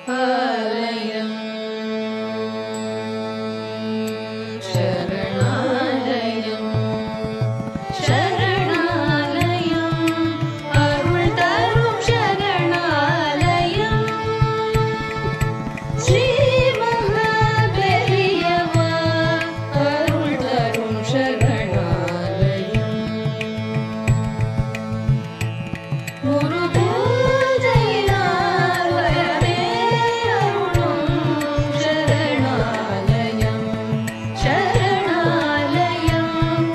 ஆலயம் சரணாலயம் சரணாலயம் அருள் தரும் சரணாலயம் ஸ்ரீ மகாபெரியவா அருள் தரும் சரணாலயம் குரு பூஜையினால் வரவே அருளும் சரணாலயம் சரணாலயம்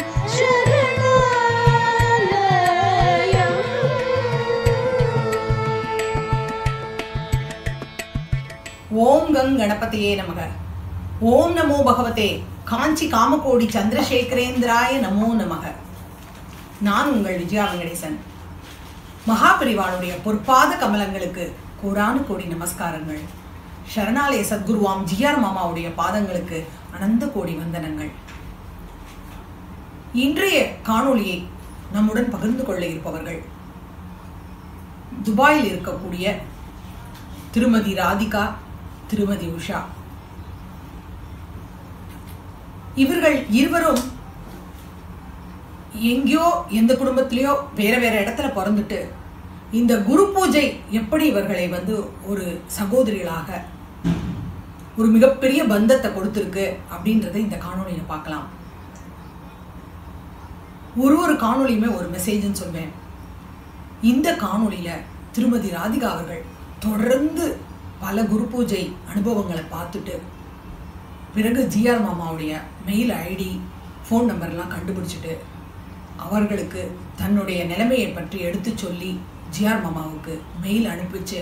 சரணாலயம் ஓம் கங் கணபதியே நமக ஓம் நமோ பகவதே காஞ்சி காமகோடி சந்திரசேகரேந்திராய நமோ நமக நான் உங்கள் விஜயா வெங்கடேசன் மகாபரிவாளுடைய பொற்பாத கமலங்களுக்கு கோடானு கோடி நமஸ்காரங்கள் சரணாலய சத்குருவாம் ஜிஆர் மாமாவுடைய பாதங்களுக்கு அனந்த கோடி வந்தனங்கள் இன்றைய காணொளியை நம்முடன் பகிர்ந்து கொள்ள இருப்பவர்கள் துபாயில் இருக்கக்கூடிய திருமதி ராதிகா திருமதி உஷா இவர்கள் இருவரும் எங்கேயோ எந்த குடும்பத்திலேயோ வேற வேற இடத்துல பிறந்துட்டு இந்த குரு பூஜை எப்படி இவர்களை வந்து ஒரு சகோதரிகளாக ஒரு மிகப்பெரிய பந்தத்தை கொடுத்துருக்கு அப்படின்றத இந்த காணொளியில பார்க்கலாம் ஒரு ஒரு காணொளியுமே ஒரு மெசேஜ்னு சொல்வேன் இந்த காணொளியில திருமதி ராதிகா அவர்கள் தொடர்ந்து பல குரு பூஜை அனுபவங்களை பார்த்துட்டு பிறகு ஜிஆர் மாமாவுடைய மெயில் ஐடி ஃபோன் நம்பர்லாம் கண்டுபிடிச்சிட்டு அவர்களுக்கு தன்னுடைய நிலைமையை பற்றி எடுத்து சொல்லி ஜிஆர் மாமாவுக்கு மெயில் அனுப்பிச்சு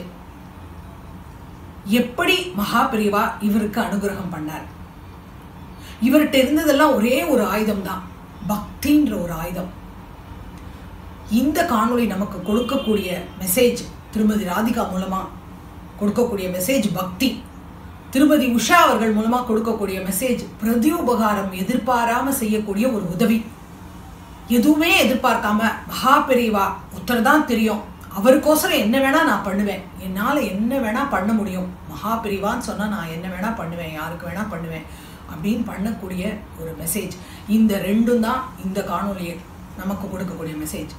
எப்படி மகாபிரிவா இவருக்கு அனுகிரகம் பண்ணார் இவர்கிட்ட இருந்ததெல்லாம் ஒரே ஒரு ஆயுதம் தான் பக்தின்ற ஒரு ஆயுதம் இந்த காணொளி நமக்கு கொடுக்கக்கூடிய மெசேஜ் திருமதி ராதிகா மூலமா கொடுக்கக்கூடிய மெசேஜ் பக்தி திருமதி உஷா அவர்கள் மூலமா கொடுக்கக்கூடிய மெசேஜ் பிரதியுபகாரம் எதிர்பாராம செய்யக்கூடிய ஒரு உதவி எதுவுமே எதிர்பார்க்காம மகா பெரியவா ஒருத்தர் தான் தெரியும் அவருக்கோசரம் என்ன வேணா நான் பண்ணுவேன் என்னால என்ன வேணா பண்ண முடியும் மகா பெரியவான்னு சொன்னா நான் என்ன வேணா பண்ணுவேன் யாருக்கு வேணா பண்ணுவேன் அப்படின்னு பண்ணக்கூடிய ஒரு மெசேஜ் இந்த ரெண்டும் தான் இந்த காணொலியை நமக்கு கொடுக்கக்கூடிய மெசேஜ்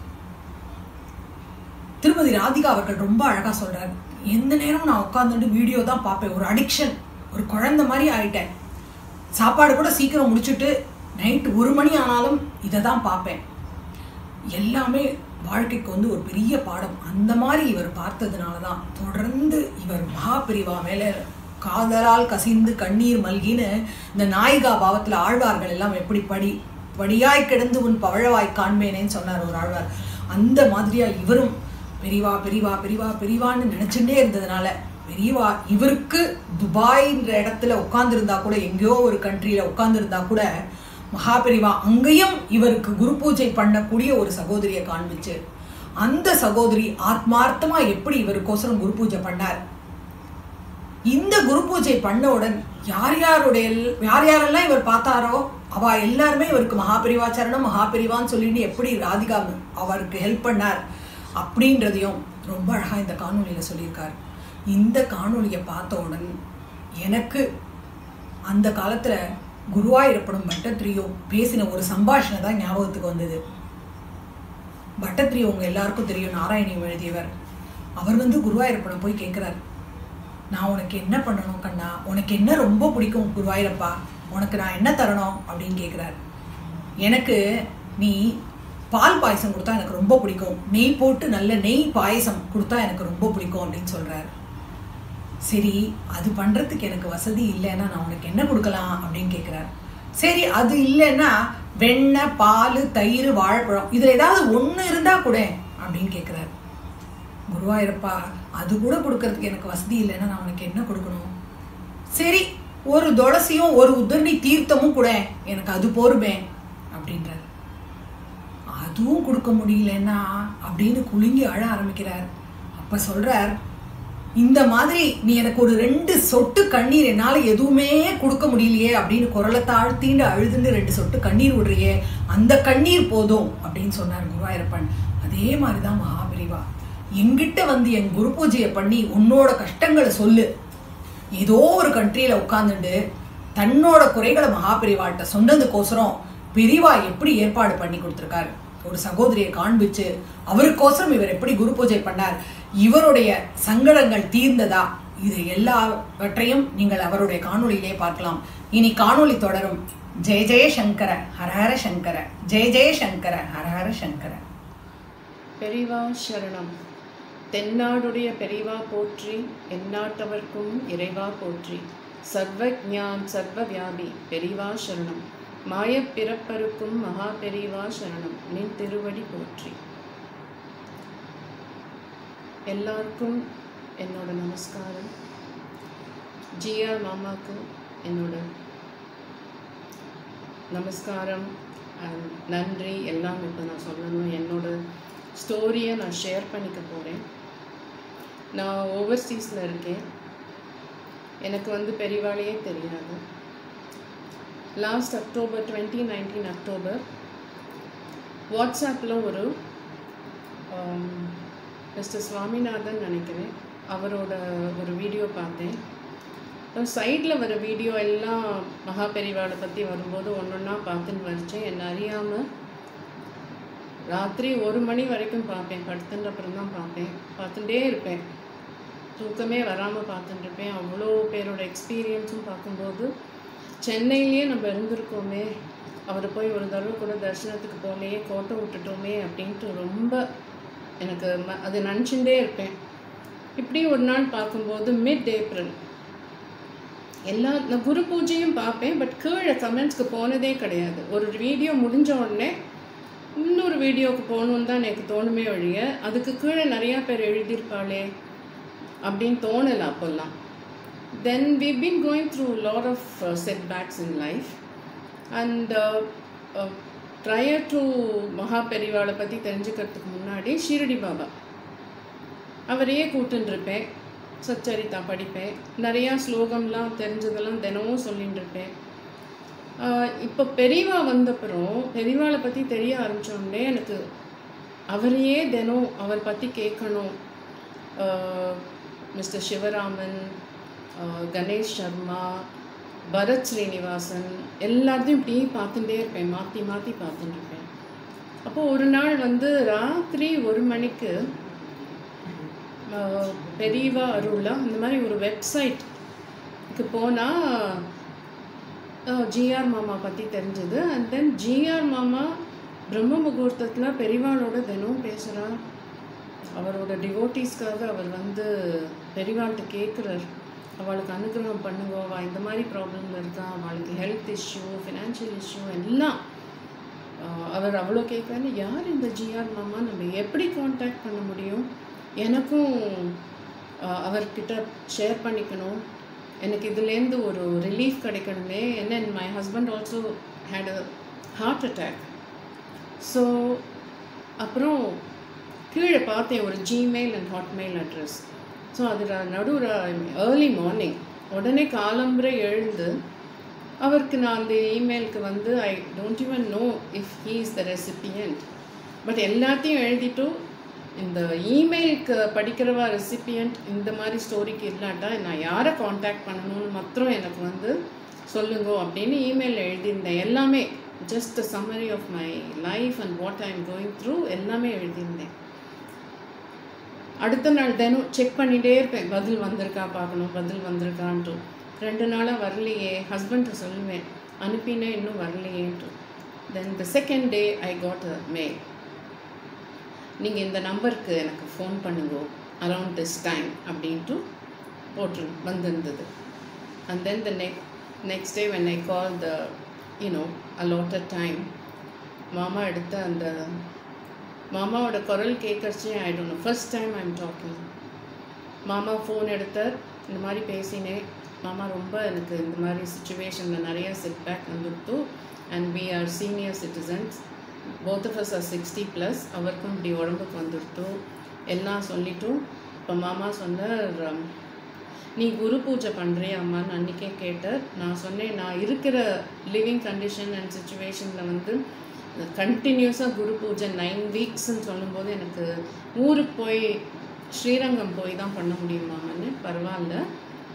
திருமதி ராதிகா அவர்கள் ரொம்ப அழகா சொல்றாரு எந்த நேரமும் நான் உட்காந்துட்டு வீடியோ தான் பார்ப்பேன் ஒரு அடிக்ஷன் ஒரு குழந்தை மாதிரி ஆயிட்டேன் சாப்பாடு கூட சீக்கிரம் முடிச்சுட்டு நைட்டு ஒரு மணி ஆனாலும் இதை தான் பார்ப்பேன் எல்லாமே வாழ்க்கைக்கு வந்து ஒரு பெரிய பாடம் அந்த மாதிரி இவர் பார்த்ததுனால தான் தொடர்ந்து இவர் மகாபிரிவா மேலே காதலால் கசிந்து கண்ணீர் மல்கின்னு இந்த நாயிகா பாவத்தில் ஆழ்வார்கள் எல்லாம் எப்படி படி படியாய் கிடந்து உன் பவழவாய் காண்பேனேன்னு சொன்னார் ஒரு ஆழ்வார் அந்த மாதிரியா இவரும் பெரிவா பெரிவா பெரிவா பெரிவான்னு நினைச்சுட்டே இருந்ததுனால பெரியவா இவருக்கு துபாய்ன்ற இடத்துல உட்கார்ந்துருந்தா கூட எங்கேயோ ஒரு கண்ட்ரியில உட்கார்ந்துருந்தா கூட மகாபெரிவா அங்கேயும் இவருக்கு குரு பூஜை பண்ணக்கூடிய ஒரு சகோதரியை காண்பிச்சு அந்த சகோதரி ஆத்மார்த்தமா எப்படி இவருக்கோசரம் குரு பூஜை பண்ணார் இந்த குரு பூஜை பண்ணவுடன் யார் யாருடைய யார் யாரெல்லாம் இவர் பார்த்தாரோ அவ எல்லாருமே இவருக்கு மகாபெரிவாச்சரணம் மகாபெரிவான்னு சொல்லிட்டு எப்படி ராதிகா அவருக்கு ஹெல்ப் பண்ணார் அப்படின்றதையும் ரொம்ப அழகா இந்த காணொலியில சொல்லியிருக்காரு இந்த காணொலியை பார்த்தவுடன் எனக்கு அந்த காலத்துல குருவாயூரப்பனும் பட்டத்திரியோ பேசின ஒரு சம்பாஷணை தான் ஞாபகத்துக்கு வந்தது பட்டத்திரியோ உங்க எல்லாருக்கும் தெரியும் நாராயணியம் எழுதியவர் அவர் வந்து குருவாயூரப்பனை போய் கேட்கிறார் நான் உனக்கு என்ன பண்ணணும் கண்ணா உனக்கு என்ன ரொம்ப பிடிக்கும் குருவாயூரப்பா உனக்கு நான் என்ன தரணும் அப்படின்னு கேட்குறார் எனக்கு நீ பால் பாயசம் கொடுத்தா எனக்கு ரொம்ப பிடிக்கும் நெய் போட்டு நல்ல நெய் பாயசம் கொடுத்தா எனக்கு ரொம்ப பிடிக்கும் அப்படின்னு சொல்றாரு சரி அது பண்றதுக்கு எனக்கு வசதி இல்லைன்னா நான் உனக்கு என்ன கொடுக்கலாம் அப்படின்னு கேட்குறாரு சரி அது இல்லைன்னா வெண்ணெய் பால் தயிர் வாழைப்பழம் இதுல ஏதாவது ஒண்ணு இருந்தா கூட அப்படின்னு கேட்குறாரு குருவாயூரப்பா அது கூட கொடுக்கறதுக்கு எனக்கு வசதி இல்லைன்னா நான் உனக்கு என்ன கொடுக்கணும் சரி ஒரு துளசியும் ஒரு உதிர்ணி தீர்த்தமும் கூட எனக்கு அது போருமே அப்படின்றார் அதுவும் கொடுக்க முடியலன்னா அப்படின்னு குலுங்கி அழ ஆரம்பிக்கிறார் அப்ப சொல்றார் இந்த மாதிரி நீ எனக்கு ஒரு ரெண்டு சொட்டு கண்ணீர் என்னால எதுவுமே கொடுக்க முடியலையே அப்படின்னு குரலை தாழ்த்தின்னு அழுதுன்னு ரெண்டு சொட்டு கண்ணீர் விடுறியே அந்த கண்ணீர் போதும் அப்படின்னு சொன்னார் குருவாயூரப்பன் அதே மாதிரிதான் மகாபெரிவா எங்கிட்ட வந்து என் குரு பூஜையை பண்ணி உன்னோட கஷ்டங்களை சொல்லு ஏதோ ஒரு கண்ட்ரியில் உட்காந்துட்டு தன்னோட குறைகளை மகாபெரிவாட்ட சொன்னதுக்கோசரம் பெரிவா எப்படி ஏற்பாடு பண்ணி கொடுத்துருக்காரு ஒரு சகோதரியை காண்பிச்சு அவருக்கோசரம் இவர் எப்படி குரு பூஜை பண்ணார் இவருடைய சங்கடங்கள் தீர்ந்ததா இது எல்லாவற்றையும் நீங்கள் அவருடைய காணொளியிலே பார்க்கலாம் இனி காணொளி தொடரும் ஜெய ஜெய சங்கர ஹரஹர சங்கர ஜெய ஜெய சங்கர ஹரஹர சங்கர பெரிவா சரணம் தென்னாடுடைய பெரிவா போற்றி எந்நாட்டவர்க்கும் இறைவா போற்றி சர்வஜான் சர்வ வியாபி பெரிவா சரணம் மாயப் பிறப்பருக்கும் மகா பெரிவா சரணம் நின் திருவடி போற்றி எல்லாருக்கும் என்னோட நமஸ்காரம் ஜிஆர் மாமாக்கு என்னோட நமஸ்காரம் and நன்றி எல்லாம் இப்போ நான் சொல்லணும் என்னோட ஸ்டோரியை நான் ஷேர் பண்ணிக்க போகிறேன் நான் ஓவர்சீஸில் இருக்கேன் எனக்கு வந்து பெரிவாளையே தெரியாது last October twenty nineteen October வாட்ஸ்அப்பில் ஒரு மிஸ்டர் சுவாமிநாதன் நினைக்கிறேன் அவரோட ஒரு வீடியோ பார்த்தேன் சைடில் வர வீடியோ எல்லாம் மகா பெரிவாளை பற்றி வரும்போது ஒன்று ஒன்றா பார்த்துன்னு வரைச்சேன் என்னை அறியாமல் ராத்திரி ஒரு மணி வரைக்கும் பார்ப்பேன் படுத்துன்ற அப்புறம் தான் பார்ப்பேன் பார்த்துட்டே இருப்பேன் தூக்கமே வராமல் பார்த்துட்டு இருப்பேன் அவ்வளோ பேரோட எக்ஸ்பீரியன்ஸும் பார்க்கும்போது சென்னையிலேயே நம்ம இருந்திருக்கோமே அவரை போய் ஒரு தடவை கூட தரிசனத்துக்கு போகலையே கோட்டை விட்டுட்டோமே அப்படின்ட்டு ரொம்ப எனக்கு ம அது நினச்சிட்டே இருப்பேன் இப்படி ஒரு நாள் பார்க்கும்போது மிட் ஏப்ரல் எல்லா நான் குரு பூஜையும் பார்ப்பேன் பட் கீழே கமெண்ட்ஸ்க்கு போனதே கிடையாது ஒரு வீடியோ முடிஞ்ச உடனே இன்னொரு வீடியோவுக்கு போகணுன்னு தான் எனக்கு தோணுமே ஒழிய அதுக்கு கீழே நிறையா பேர் எழுதியிருப்பாளே அப்படின்னு தோணலை அப்போல்லாம் then we been going through lot of setbacks in life and prior to மகா பெரிவாளை பற்றி தெரிஞ்சுக்கிறதுக்கு முன்னாடி ஷீரடி பாபா அவரையே கூட்டுன்னு இருப்பேன் சச்சரித்தா படிப்பேன் நிறையா ஸ்லோகம்லாம் தெரிஞ்சதெல்லாம் தினமும் சொல்லிட்டு இருப்பேன் இப்போ பெரியவா வந்தப்புறம் பெரியவாளை பற்றி தெரிய ஆரம்பித்தோடனே எனக்கு அவரையே தினம் அவர் பற்றி கேட்கணும் மிஸ்டர் சிவராமன் கணேஷ் சர்மா பரத் ஸ்ரீனிவாசன் எல்லாத்தையும் இப்படி பார்த்துட்டே இருப்பேன் மாற்றி மாற்றி பார்த்துட்டு இருப்பேன் அப்போது ஒரு நாள் வந்து ராத்திரி ஒரு மணிக்கு பெரியவா அருளா இந்த மாதிரி ஒரு வெப்சைட்க்கு போனால் ஜிஆர் மாமா பற்றி தெரிஞ்சது அண்ட் தென் ஜிஆர் மாமா பிரம்ம முகூர்த்தத்தில் பெரியவாளோட தினம் பேசுகிறார் அவரோட டிவோட்டிஸ்க்காக அவர் வந்து பெரியவாள்கிட்ட கேட்குறார் அவளுக்கு அனுகிரகம் பண்ணுங்க அவள் இந்த மாதிரி ப்ராப்ளம் இருக்கா அவளுக்கு ஹெல்த் இஷ்யூ ஃபினான்ஷியல் இஷ்யூ எல்லாம் அவர் அவ்வளோ கேட்குறாரு யார் இந்த ஜிஆர் மாமா நம்ம எப்படி காண்டாக்ட் பண்ண முடியும் எனக்கும் அவர்கிட்ட ஷேர் பண்ணிக்கணும் எனக்கு இதுலேருந்து ஒரு ரிலீஃப் கிடைக்கணுமே என்ன my husband also had a heart attack so அப்புறம் கீழே பார்த்தேன் ஒரு Gmail and Hotmail address so அதில் நடுவில் ஏர்லி மார்னிங் உடனே காலம்பரை எழுந்து அவருக்கு நான் அந்த இமெயிலுக்கு வந்து I don't even know if he is the recipient but எல்லாத்தையும் எழுதிட்டு இந்த இமெயிலுக்கு படிக்கிறவா ரெசிபியன்ட் இந்த மாதிரி ஸ்டோரிக்கு இல்லாட்டா நான் யாரை காண்டாக்ட் பண்ணணும்னு மாத்திரம் எனக்கு வந்து சொல்லுங்க அப்படின்னு இமெயில் எழுதியிருந்தேன் எல்லாமே just summary of my life and what I am going through எல்லாமே எழுதியிருந்தேன் அடுத்த நாள் தினம் செக் பண்ணிகிட்டே இருப்பேன் பதில் வந்திருக்கா பார்க்கணும் பதில் வந்திருக்கான்ட்டு ரெண்டு நாளாக வரலையே ஹஸ்பண்ட்டை சொல்லுவேன் அனுப்பினேன் இன்னும் வரலையேன்ட்டு then the second day I got a mail நீங்கள் இந்த நம்பருக்கு எனக்கு ஃபோன் பண்ணுங்க அரவுண்ட் திஸ் டைம் அப்படின்ட்டு போட்டு வந்திருந்தது and then the next next day when I call the you know allotted time மாமா எடுத்த அந்த மாமாவோட குரல் கேட்கறச்சே ஆகிடணும் first time I am talking மாமா ஃபோன் எடுத்தார் இந்த மாதிரி பேசினேன் மாமா ரொம்ப எனக்கு இந்த மாதிரி சுச்சுவேஷனில் நிறைய செட் பேக் வந்துடுத்து and we are senior citizens both of us are sixty plus அவருக்கும் இப்படி உடம்புக்கு வந்துடுத்து எல்லாம் சொல்லிட்டும் இப்போ மாமா சொன்னார் நீ குரு பூஜை பண்ணுறியாம்மான்னு அன்றைக்கே கேட்டார் நான் சொன்னேன் நான் இருக்கிற லிவிங் கண்டிஷன் அண்ட் சுச்சுவேஷனில் வந்து கண்டினியூஸாக குரு பூஜை நைன் வீக்ஸ்ன்னு சொல்லும்போது எனக்கு ஊருக்கு போய் ஸ்ரீரங்கம் போய் தான் பண்ண முடியுமான்னு பரவாயில்ல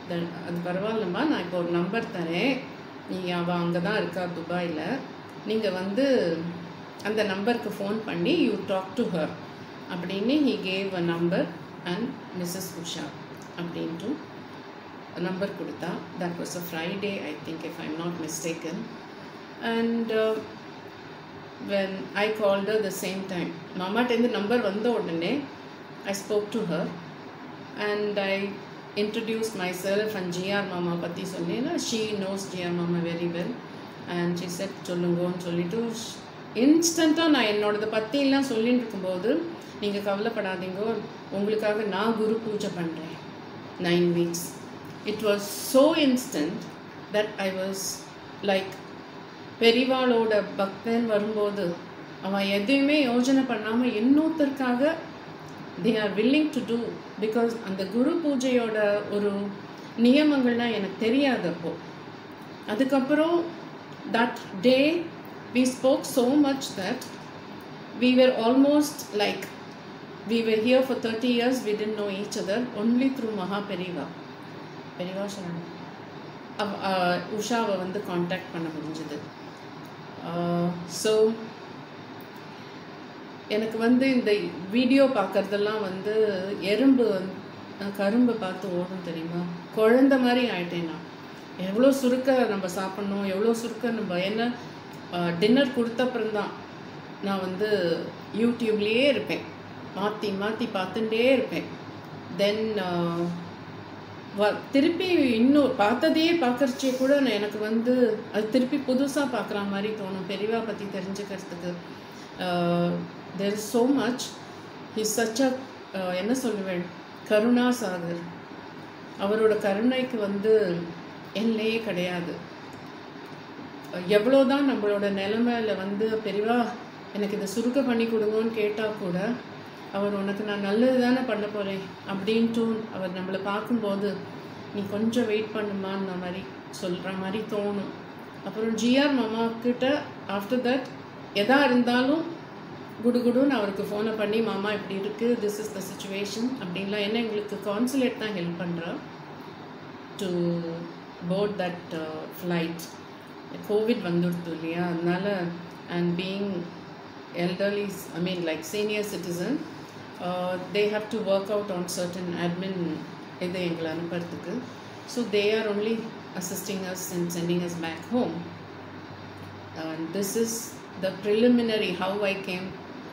"Then அது பரவாயில்லம்மா நான் இப்போ ஒரு நம்பர் தரேன் நீங்கள் அவள் அங்கே தான் இருக்கா துபாயில் நீங்கள் வந்து அந்த நம்பருக்கு ஃபோன் பண்ணி யூ டாக் டு ஹர் அப்படின்னு he gave a number and Mrs Usha அப்படின்ட்டு நம்பர் கொடுத்தா that was a Friday I think if I'm not mistaken and when I called the same time மாமாட்டேருந்து நம்பர் வந்த உடனே I spoke to her and I introduce myself and GR R பற்றி சொன்னேன்னா she knows G R very well and she said சொல்லுங்கன்னு சொல்லிட்டு இன்ஸ்டண்ட்டாக நான் என்னோடதை பற்றிலாம் சொல்லிட்டு இருக்கும்போது நீங்கள் கவலைப்படாதீங்க உங்களுக்காக நான் குரு பூஜை பண்ணுறேன் nine weeks it was so instant that I was like பெரிவாளோட பக்தன் வரும்போது அவன் எதையுமே யோஜனை பண்ணாமல் இன்னொருத்தருக்காக they are willing to do because அந்த குரு பூஜையோட ஒரு நியமங்கள்லாம் எனக்கு தெரியாது அப்போ அதுக்கப்புறம் that day we spoke so much that we were almost like we were here for 30 years we didn't know each other only through maha periva Periva சரணம் அவ அஹ் உஷாவை வந்து காண்டாக்ட் பண்ண முடிஞ்சது ஸோ எனக்கு வந்து இந்த வீடியோ பார்க்கறதெல்லாம் வந்து எறும்பு வந்து அஹ் கரும்பை பார்த்து ஓடும் தெரியுமா குழந்த மாதிரி ஆயிட்டேன் நான் எவ்வளோ சுருக்க நம்ம சாப்பிட்ணும் எவ்வளோ சுருக்க நம்ம என்ன டின்னர் கொடுத்தப்புறம்தான் நான் வந்து யூடியூப்லேயே இருப்பேன் மாற்றி மாற்றி பார்த்துட்டே இருப்பேன் தென் வ திருப்பி இன்னும் பார்த்ததையே பார்க்கறச்சே கூட நான் எனக்கு வந்து அது திருப்பி புதுசாக பார்க்குற மாதிரி தோணும் பெரியவா பற்றி தெரிஞ்சுக்கிறதுக்கு there is so much his such a என்ன சொல்லுவேன் கருணா சாகர் அவரோட கருணைக்கு வந்து எல்லையே கிடையாது எவ்வளோதான் நம்மளோட நிலமையில வந்து பெரியவா எனக்கு இதை சுருக்க பண்ணி கொடுங்கன்னு கேட்டால் கூட அவர் உனக்கு நான் நல்லது தானே பண்ண போகிறேன் அப்படின்ட்டு அவர் நம்மளை பார்க்கும்போது நீ கொஞ்சம் வெயிட் பண்ணுமான்ற மாதிரி சொல்கிற மாதிரி தோணும் அப்புறம் ஜிஆர் மாமா கிட்ட ஆஃப்டர் தட் எதா இருந்தாலும் குடுகுடுன்னு அவருக்கு ஃபோனை பண்ணி மாமா இப்படி இருக்குது திஸ் இஸ் த சுச்சுவேஷன் அப்படின்லாம் என்ன எங்களுக்கு கான்சுலேட் தான் ஹெல்ப் பண்ணுறா to board that flight Covid வந்துடுது இல்லையா அதனால and being elderlies I mean like senior citizen they have to work out on certain admin இதை எங்களை அனுப்புறதுக்கு so they are only assisting us and sending us back home and this is the preliminary how I came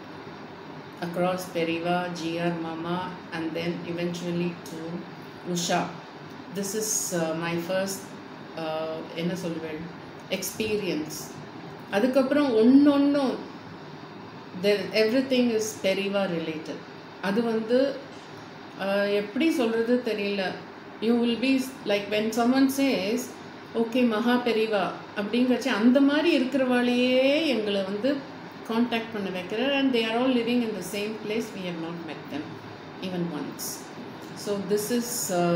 across Periva, GR Mama, and then eventually to Usha. This is uh, my first uh, என்ன சொல்லுவேன் experience அதுக்கப்புறம் ஒன்னொன்றும் there everything is Periva related அது வந்து uh, எப்படி சொல்கிறது தெரியல you will be like when someone says okay Maha Periva அப்படிங்கிறச்சு அந்த மாதிரி இருக்கிறவாளையே எங்களை வந்து காண்டாக்ட் பண்ண வைக்கிறார் and they are all living in the same place we have not met them even once so this is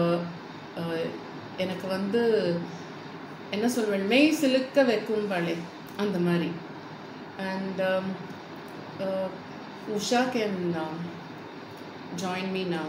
எனக்கு வந்து என்ன சொல்வேன் மெய் சிலுக்க வைக்கும் பழை அந்த மாதிரி and Usha can join me now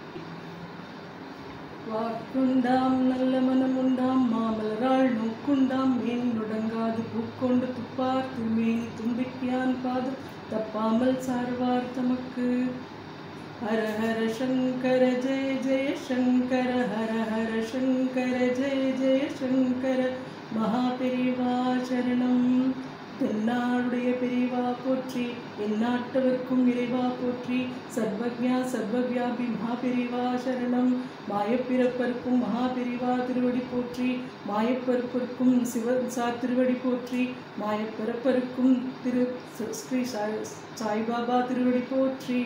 வாக்குண்டாம் நல்ல மனமுண்டாம் மாமலராள் நோக்குண்டாம் மேன் நுடங்காது பூக்கொண்டு துப்பார் திருமேனி தும்பிக்கியான் பாது தப்பாமல் சார்வார் தமக்கு ஹர ஹர சங்கர ஜெய ஜெய சங்கர ஹர ஹர சங்கர ஜெய ஜெய சங்கர மகாபெரிவா சரணம் தென்னாடுடைய பெரிவா போற்றி எந்நாட்டவர்க்கும் இறைவா போற்றி சர்வஜா சர்வவியாபி மகாபெரிவா சரணம் மாயப்பிறப்பருக்கும் மகாபெரிவா திருவடி போற்றி மாயப்பருப்பருக்கும் சிவ சார் திருவடி போற்றி மாயப்பிறப்பருக்கும் திரு ஸ்ரீ சாய் சாய்பாபா திருவடி போற்றி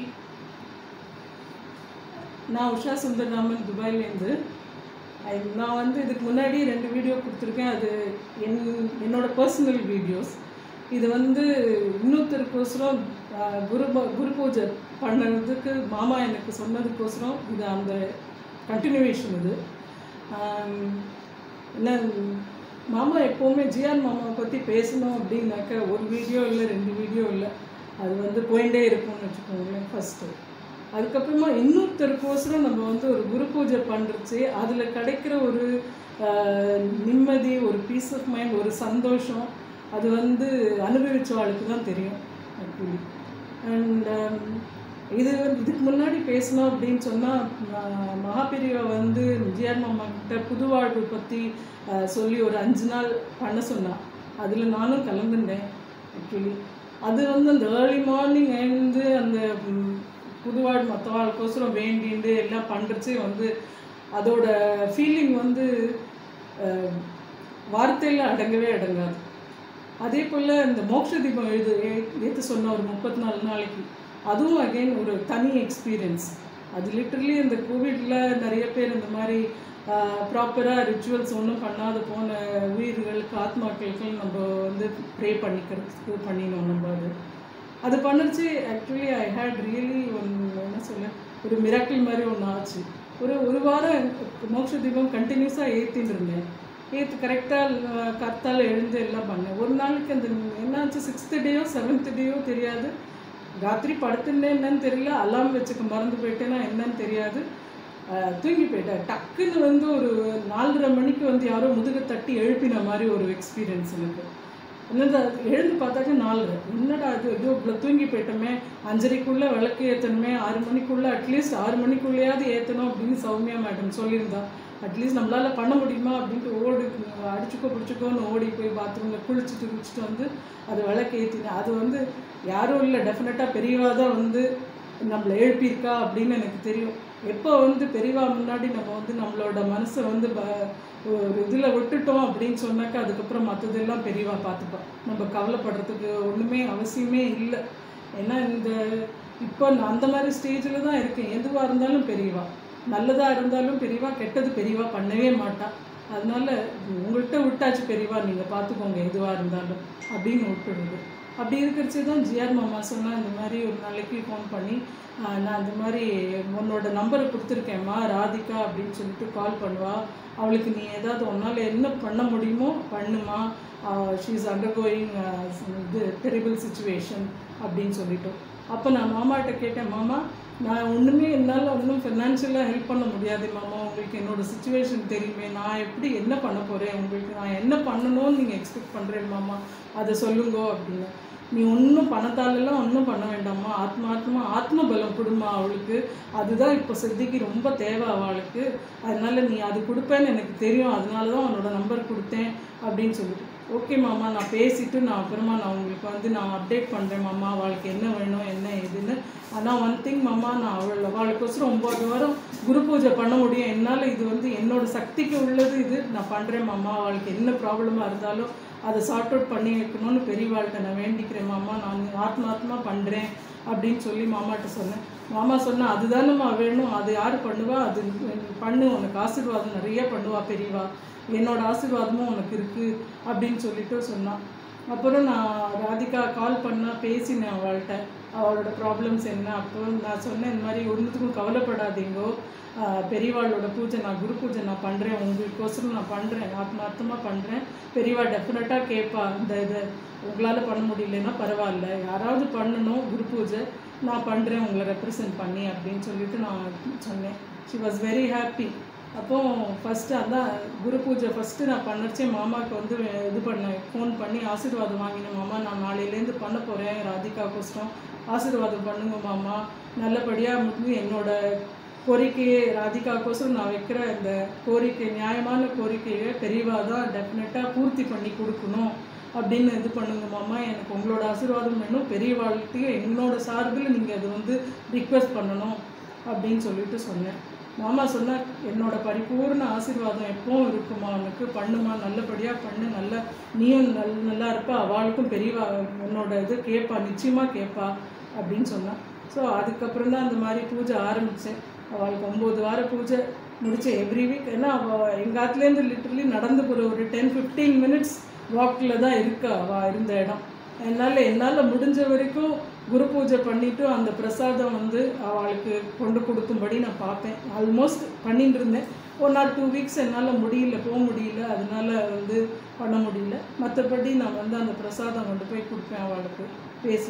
நான் உஷா சுந்தரராமன் துபாயிலேருந்து ஐ- நான் வந்து இதுக்கு முன்னாடி ரெண்டு வீடியோ கொடுத்துருக்கேன் அது என் என்னோட பர்சனல் வீடியோஸ் இது வந்து இன்னொருத்தருக்கோசரம் ஆஹ், குரு ப- குரு பூஜை பண்ணதுக்கு மாமா எனக்கு சொன்னதுக்கோசரம் இது அந்த கண்டினியூவேஷன் இது ஆம், என்ன மாமா எப்போவுமே ஜிஆர் மாமாவை பற்றி பேசணும் அப்படின்னாக்க ஒரு வீடியோ இல்லை ரெண்டு வீடியோ இல்லை அது வந்து போயிட்டே இருக்கும்னு வச்சுக்கோங்களேன் ஃபஸ்ட்டு அதுக்கப்புறமா இன்னொருத்தருக்கோசரம் நம்ம வந்து ஒரு குரு பூஜை பண்ணுறச்சு அதில் கிடைக்கிற ஒரு ஆஹ், நிம்மதி ஒரு பீஸ் ஆஃப் மைண்ட் ஒரு சந்தோஷம் அது வந்து அனுபவிச்சவாளுக்கு தான் தெரியும் ஆக்சுவலி அண்ட் இது வந்து இதுக்கு முன்னாடி பேசணும் அப்படின்னு சொன்னால் மகாபிரிவா வந்து ஜிஆர் மாமா கிட்ட புது வாழ்வு பற்றி சொல்லி ஒரு அஞ்சு நாள் பண்ண சொன்னா அதில் நானும் கலந்துட்டேன் ஆக்சுவலி அது வந்து அந்த ஏர்லி மார்னிங் எழுந்து அந்த ம், புதுவாழ் மற்றவாளுக்கோசரம் வேண்டிண்டு எல்லாம் பண்ணுறச்சே வந்து அதோட ஃபீலிங் வந்து அஹ், வார்த்தையில் அடங்கவே அடங்காது அதே போல் இந்த மோட்ச தீபம் எழுது ஏற்று சொன்ன ஒரு முப்பத்தி நாலு நாளைக்கு அதுவும் அகைன் ஒரு தனி எக்ஸ்பீரியன்ஸ் அது லிட்டரலி இந்த கோவிட்ல நிறைய பேர் இந்த மாதிரி ப்ராப்பராக ரிச்சுவல்ஸ் ஒன்றும் பண்ணாத போன உயிர்களுக்கு ஆத்மாக்களுக்கு நம்ம வந்து ப்ரே பண்ணிக்கிறதுக்கு பண்ணினோம் நம்ம அது அது பண்ணுச்சு ஆக்சுவலி ஐ ஹேட் ரியலி ஒன்று என்ன சொல்ல ஒரு மிராக்கிள் மாதிரி ஒன்று ஆச்சு ஒரு ஒரு வாரம் மோட்ச தீபம் கண்டினியூஸாக ஏற்றின்னு இருந்தேன் ஏற்று கரெக்டாக கத்தால் எழுந்து எல்லாம் பண்ணேன் ஒரு நாளைக்கு அந்த என்னாச்சு சிக்ஸ்த்து டேயோ செவன்த் டேயோ தெரியாது ராத்திரி படுத்துட்டேன் என்னன்னு தெரியல அலாம் வச்சுக்க மறந்து போயிட்டேன்னா என்னன்னு தெரியாது அஹ் தூங்கி போயிட்டேன் டக்குன்னு வந்து ஒரு நாலரை மணிக்கு வந்து யாரோ முதுக தட்டி எழுப்பின மாதிரி ஒரு எக்ஸ்பீரியன்ஸ் எனக்கு என்னது அது எழுந்து பார்த்தாக்க நாலரை என்னடா அது ஐயோ இவ்வளோ தூங்கி போயிட்டோமே அஞ்சரைக்குள்ளே விளக்கு ஏற்றணுமே ஆறு மணிக்குள்ளே அட்லீஸ்ட் ஆறு மணிக்குள்ளேயாவது ஏற்றணும் அப்படின்னு சௌமியா மேடம் சொல்லியிருந்தா அட்லீஸ்ட் நம்மளால் பண்ண முடியுமா அப்படின்ட்டு ஓடி அடிச்சுக்கோ பிடிச்சிக்கோன்னு ஓடி போய் பாத்ரூமில் குளிச்சுட்டு குளிச்சுட்டு வந்து அது விளக்கு ஏற்றினேன் அது வந்து யாரும் இல்லை டெஃபினட்டாக பெரியவா தான் வந்து நம்மளை எழுப்பியிருக்கா அப்படின்னு எனக்கு தெரியும் எப்போ வந்து பெரியவா முன்னாடி நம்ம வந்து நம்மளோட மனசை வந்து ப- ஒரு இதில் விட்டுட்டோம் அப்படின்னு சொன்னாக்கா அதுக்கப்புறம் மற்றதெல்லாம் பெரியவா பார்த்துப்பா நம்ம கவலைப்படுறதுக்கு ஒன்றுமே அவசியமே இல்லை ஏன்னா இந்த இப்போ நான் அந்த மாதிரி ஸ்டேஜில் தான் இருக்கேன் எதுவாக இருந்தாலும் பெரியவா நல்லதாக இருந்தாலும் பெரியவா கெட்டது பெரியவா பண்ணவே மாட்டா அதனால உங்கள்கிட்ட விட்டாச்சு பெரியவா நீங்கள் பார்த்துக்கோங்க எதுவாக இருந்தாலும் அப்படின்னு விட்டுடுது அப்படி இருக்கிறச்சு தான் ஜிஆர் மாமா சொன்னா இந்த மாதிரி ஒரு நாளைக்கு ஃபோன் பண்ணி ஆஹ், நான் இந்த மாதிரி உன்னோட நம்பரை கொடுத்துருக்கேம்மா ராதிகா அப்படின்னு சொல்லிட்டு கால் பண்ணுவா அவளுக்கு நீ ஏதாவது உன்னால் என்ன பண்ண முடியுமோ பண்ணுமா ஷீ இஸ் அண்டர்கோயிங் இது டெரிபிள் சுச்சுவேஷன் அப்படின்னு சொல்லிட்டு அப்போ நான் மாமாட்ட கேட்டேன் மாமா நான் ஒன்றுமே என்னால் ஒன்றும் ஃபினான்ஷியலாக ஹெல்ப் பண்ண முடியாது மாமா உங்களுக்கு என்னோட சுச்சுவேஷன் தெரியுமே நான் எப்படி என்ன பண்ண போகிறேன் உங்களுக்கு நான் என்ன பண்ணணும்னு நீங்கள் எக்ஸ்பெக்ட் பண்ணுறேன் மாமா அதை சொல்லுங்கோ அப்படின்னு நீ ஒன்றும் பணத்தாலெல்லாம் ஒன்றும் பண்ண வேண்டாம்மா ஆத்மாத்மா ஆத்ம பலம் கொடுமா அவளுக்கு அதுதான் இப்போ சித்திக்கு ரொம்ப தேவை அவளுக்கு அதனால நீ அது கொடுப்பேன்னு எனக்கு தெரியும் அதனால தான் உன்னோட நம்பர் கொடுத்தேன் அப்படின்னு சொல்லிட்டு ஓகே மாமா நான் பேசிட்டு நான் அப்புறமா நான் உங்களுக்கு வந்து நான் அப்டேட் பண்ணுறேன் மாமா அவளுக்கு என்ன வேணும் என்ன ஏதுன்னு ஆனால் ஒன் திங் மாமா நான் அவள் அவளுக்கோசரம் ஒம்பது வாரம் குரு பூஜை பண்ண முடியும் என்னால் இது வந்து என்னோட சக்திக்கு உள்ளது இது நான் பண்ணுறேன் மாமா அவளுக்கு என்ன ப்ராப்ளமாக இருந்தாலும் அதை சார்ட் அவுட் பண்ணி வைக்கணும்னு பெரியவாள்கிட்ட நான் வேண்டிக்கிறேன் மாமா நான் ஆத்மாத்மா பண்ணுறேன் அப்படின்னு சொல்லி மாமாட்ட சொன்னேன் மாமா சொன்னா அதுதானம்மா வேணும் அது யார் பண்ணுவா அது நீ பண்ணு உனக்கு ஆசீர்வாதம் நிறைய பண்ணுவா பெரியவா என்னோட ஆசீர்வாதமும் உனக்கு இருக்கு அப்படின்னு சொல்லிட்டு சொன்னான் அப்புறம் நான் ராதிகா கால் பண்ணா பேசினேன் அவள்கிட்ட அவளோட ப்ராப்ளம்ஸ் என்ன அப்போ நான் சொன்னேன் இந்த மாதிரி ஒன்றுத்துக்கும் கவலைப்படாதீங்கோ ஆஹ் பெரியவாளோட பூஜை நான் குரு பூஜை நான் பண்ணுறேன் உங்களுக்கோசரம் நான் பண்ணுறேன் ஆத்மார்த்தமாக பண்ணுறேன் பெரியவா டெஃபினட்டாக கேட்பா இந்த இதை உங்களால் பண்ண முடியலன்னா பரவாயில்ல யாராவது பண்ணணும் குரு பூஜை நான் பண்ணுறேன் உங்களை ரெப்ரசன்ட் பண்ணி அப்படின்னு சொல்லிட்டு நான் சொன்னேன் ஷி வாஸ் வெரி ஹாப்பி அப்போ ஃபஸ்ட்டு அதான் குரு பூஜை ஃபஸ்ட்டு நான் பண்ணச்சே மாமாவுக்கு வந்து இது பண்ணேன் ஃபோன் பண்ணி ஆசீர்வாதம் வாங்கினேன் மாமா நான் நாளையிலேருந்து பண்ண போகிறேன் ராதிகாக்கோசரம் ஆசீர்வாதம் பண்ணுங்க மாமா நல்லபடியாக முடிஞ்சு என்னோட கோரிக்கையை ராதிகாக்கோசரம் நான் வைக்கிற இந்த கோரிக்கை நியாயமான கோரிக்கையை பெரியவா தான் டெஃபினட்டாக பூர்த்தி பண்ணி கொடுக்கணும் அப்படின்னு இது பண்ணுங்க மாமா எனக்கு உங்களோட ஆசீர்வாதம் வேணும் பெரியவாளுக்கு என்னோட சார்பில் நீங்கள் அது வந்து ரிக்வெஸ்ட் பண்ணணும் அப்படின்னு சொல்லிட்டு சொன்னேன் மாமா சொன்னா என்னோட பரிபூர்ண ஆசீர்வாதம் எப்பவும் இருக்குமா உனக்கு பண்ணுமா நல்லபடியாக பண்ணு நல்ல நீயும் நல் நல்லா இருப்பா அவளுக்கும் பெரியவா உன்னோட இது கேட்பா நிச்சயமாக கேட்பா அப்படின்னு சொன்னா ஸோ அதுக்கப்புறம் தான் அந்த மாதிரி பூஜை ஆரம்பித்தேன் அவளுக்கு ஒம்பது வார பூஜை முடித்தேன் எவ்ரி வீக் ஏன்னா அவள் எங்கள் ஆத்துலேருந்து லிட்டரலி நடந்து போகிற ஒரு டென் ஃபிஃப்டீன் மினிட்ஸ் வாக்கில் தான் இருக்கா அவள் இருந்த இடம் என்னால் என்னால் முடிஞ்ச வரைக்கும் குரு பூஜை பண்ணிட்டு அந்த பிரசாதம் வந்து அவளுக்கு கொண்டு கொடுக்கும்படி நான் பார்ப்பேன் ஆல்மோஸ்ட் பண்ணிட்டு இருந்தேன் ஒன் ஆர் டூ வீக்ஸ் என்னால் முடியல போக முடியல அதனால வந்து பண்ண முடியல மற்றபடி நான் வந்து அந்த பிரசாதம் கொண்டு போய் கொடுப்பேன் அவளுக்கு பேசுவேன்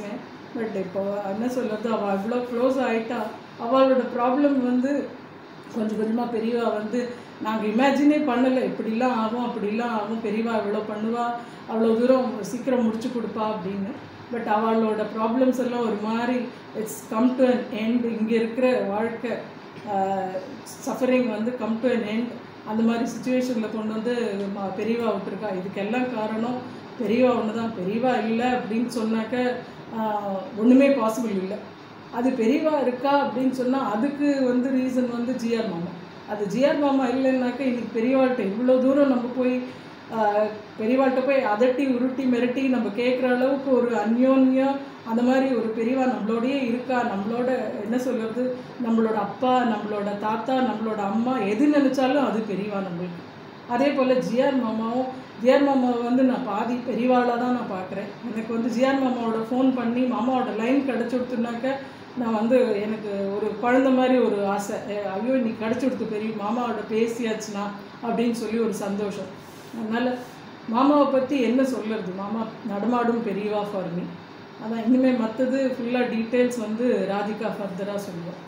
பட் இப்போ என்ன சொல்கிறது அவள் அவ்வளோ க்ளோஸ் ஆகிட்டா அவளோட ப்ராப்ளம் வந்து கொஞ்சம் கொஞ்சமாக பெரியவா வந்து நாங்கள் இமேஜினே பண்ணலை இப்படிலாம் ஆகும் அப்படிலாம் ஆகும் பெரியவா இவ்வளோ பண்ணுவா அவ்வளோ தூரம் சீக்கிரம் முடிச்சு கொடுப்பா அப்படின்னு பட் அவளோட ப்ராப்ளம்ஸ் எல்லாம் ஒரு மாதிரி it's come to an end இங்கே இருக்கிற வாழ்க்கை சஃபரிங் வந்து கம் டு அன் எண்ட் அந்த மாதிரி சுச்சுவேஷனில் கொண்டு வந்து ம- பெரியவா விட்டுருக்கா இதுக்கெல்லாம் காரணம் பெரியவா ஒன்று தான் பெரியவா இல்லை அப்படின்னு சொன்னாக்க ஆஹ், ஒன்றுமே பாசிபிள் இல்லை அது பெரியவா இருக்கா அப்படின்னு சொன்னால் அதுக்கு வந்து ரீசன் வந்து ஜிஆர் மாமா அது ஜிஆர் மாமா இல்லைன்னாக்கா இன்னைக்கு பெரியவாள்கிட்ட இவ்வளோ தூரம் நம்ம போய் ஆஹ், பெரியவாள்கிட்ட போய் அதட்டி உருட்டி மிரட்டி நம்ம கேட்குற அளவுக்கு ஒரு அந்யோன்யம் அந்த மாதிரி ஒரு பெரியவா நம்மளோடயே இருக்கா நம்மளோட என்ன சொல்கிறது நம்மளோட அப்பா நம்மளோட தாத்தா நம்மளோட அம்மா எது நினச்சாலும் அது பெரியவா நம்மளுக்கு அதே போல் ஜிஆர் மாமாவும் ஜிஆர் மாமாவை வந்து நான் பாதி பெரியவாளாக தான் நான் பார்க்குறேன் எனக்கு வந்து ஜிஆர் மாமாவோட ஃபோன் பண்ணி மாமாவோட லைன் கிடச்சி கொடுத்துனாக்க நான் வந்து எனக்கு ஒரு குழந்த மாதிரி ஒரு ஆசை ஏ, ஐயோ நீ கிடச்சி கொடுத்து பெரிய மாமாவோட பேசியாச்சுனா அப்படின்னு சொல்லி ஒரு சந்தோஷம் அதனால் மாமாவை பற்றி என்ன சொல்லுறது மாமா நடமாடும் பெரியவா ஃபார் மீ அதான் இனிமேல் மற்றது ஃபுல்லாக டீட்டெயில்ஸ் வந்து ராதிகா ஃபர்தராக சொல்லுவோம்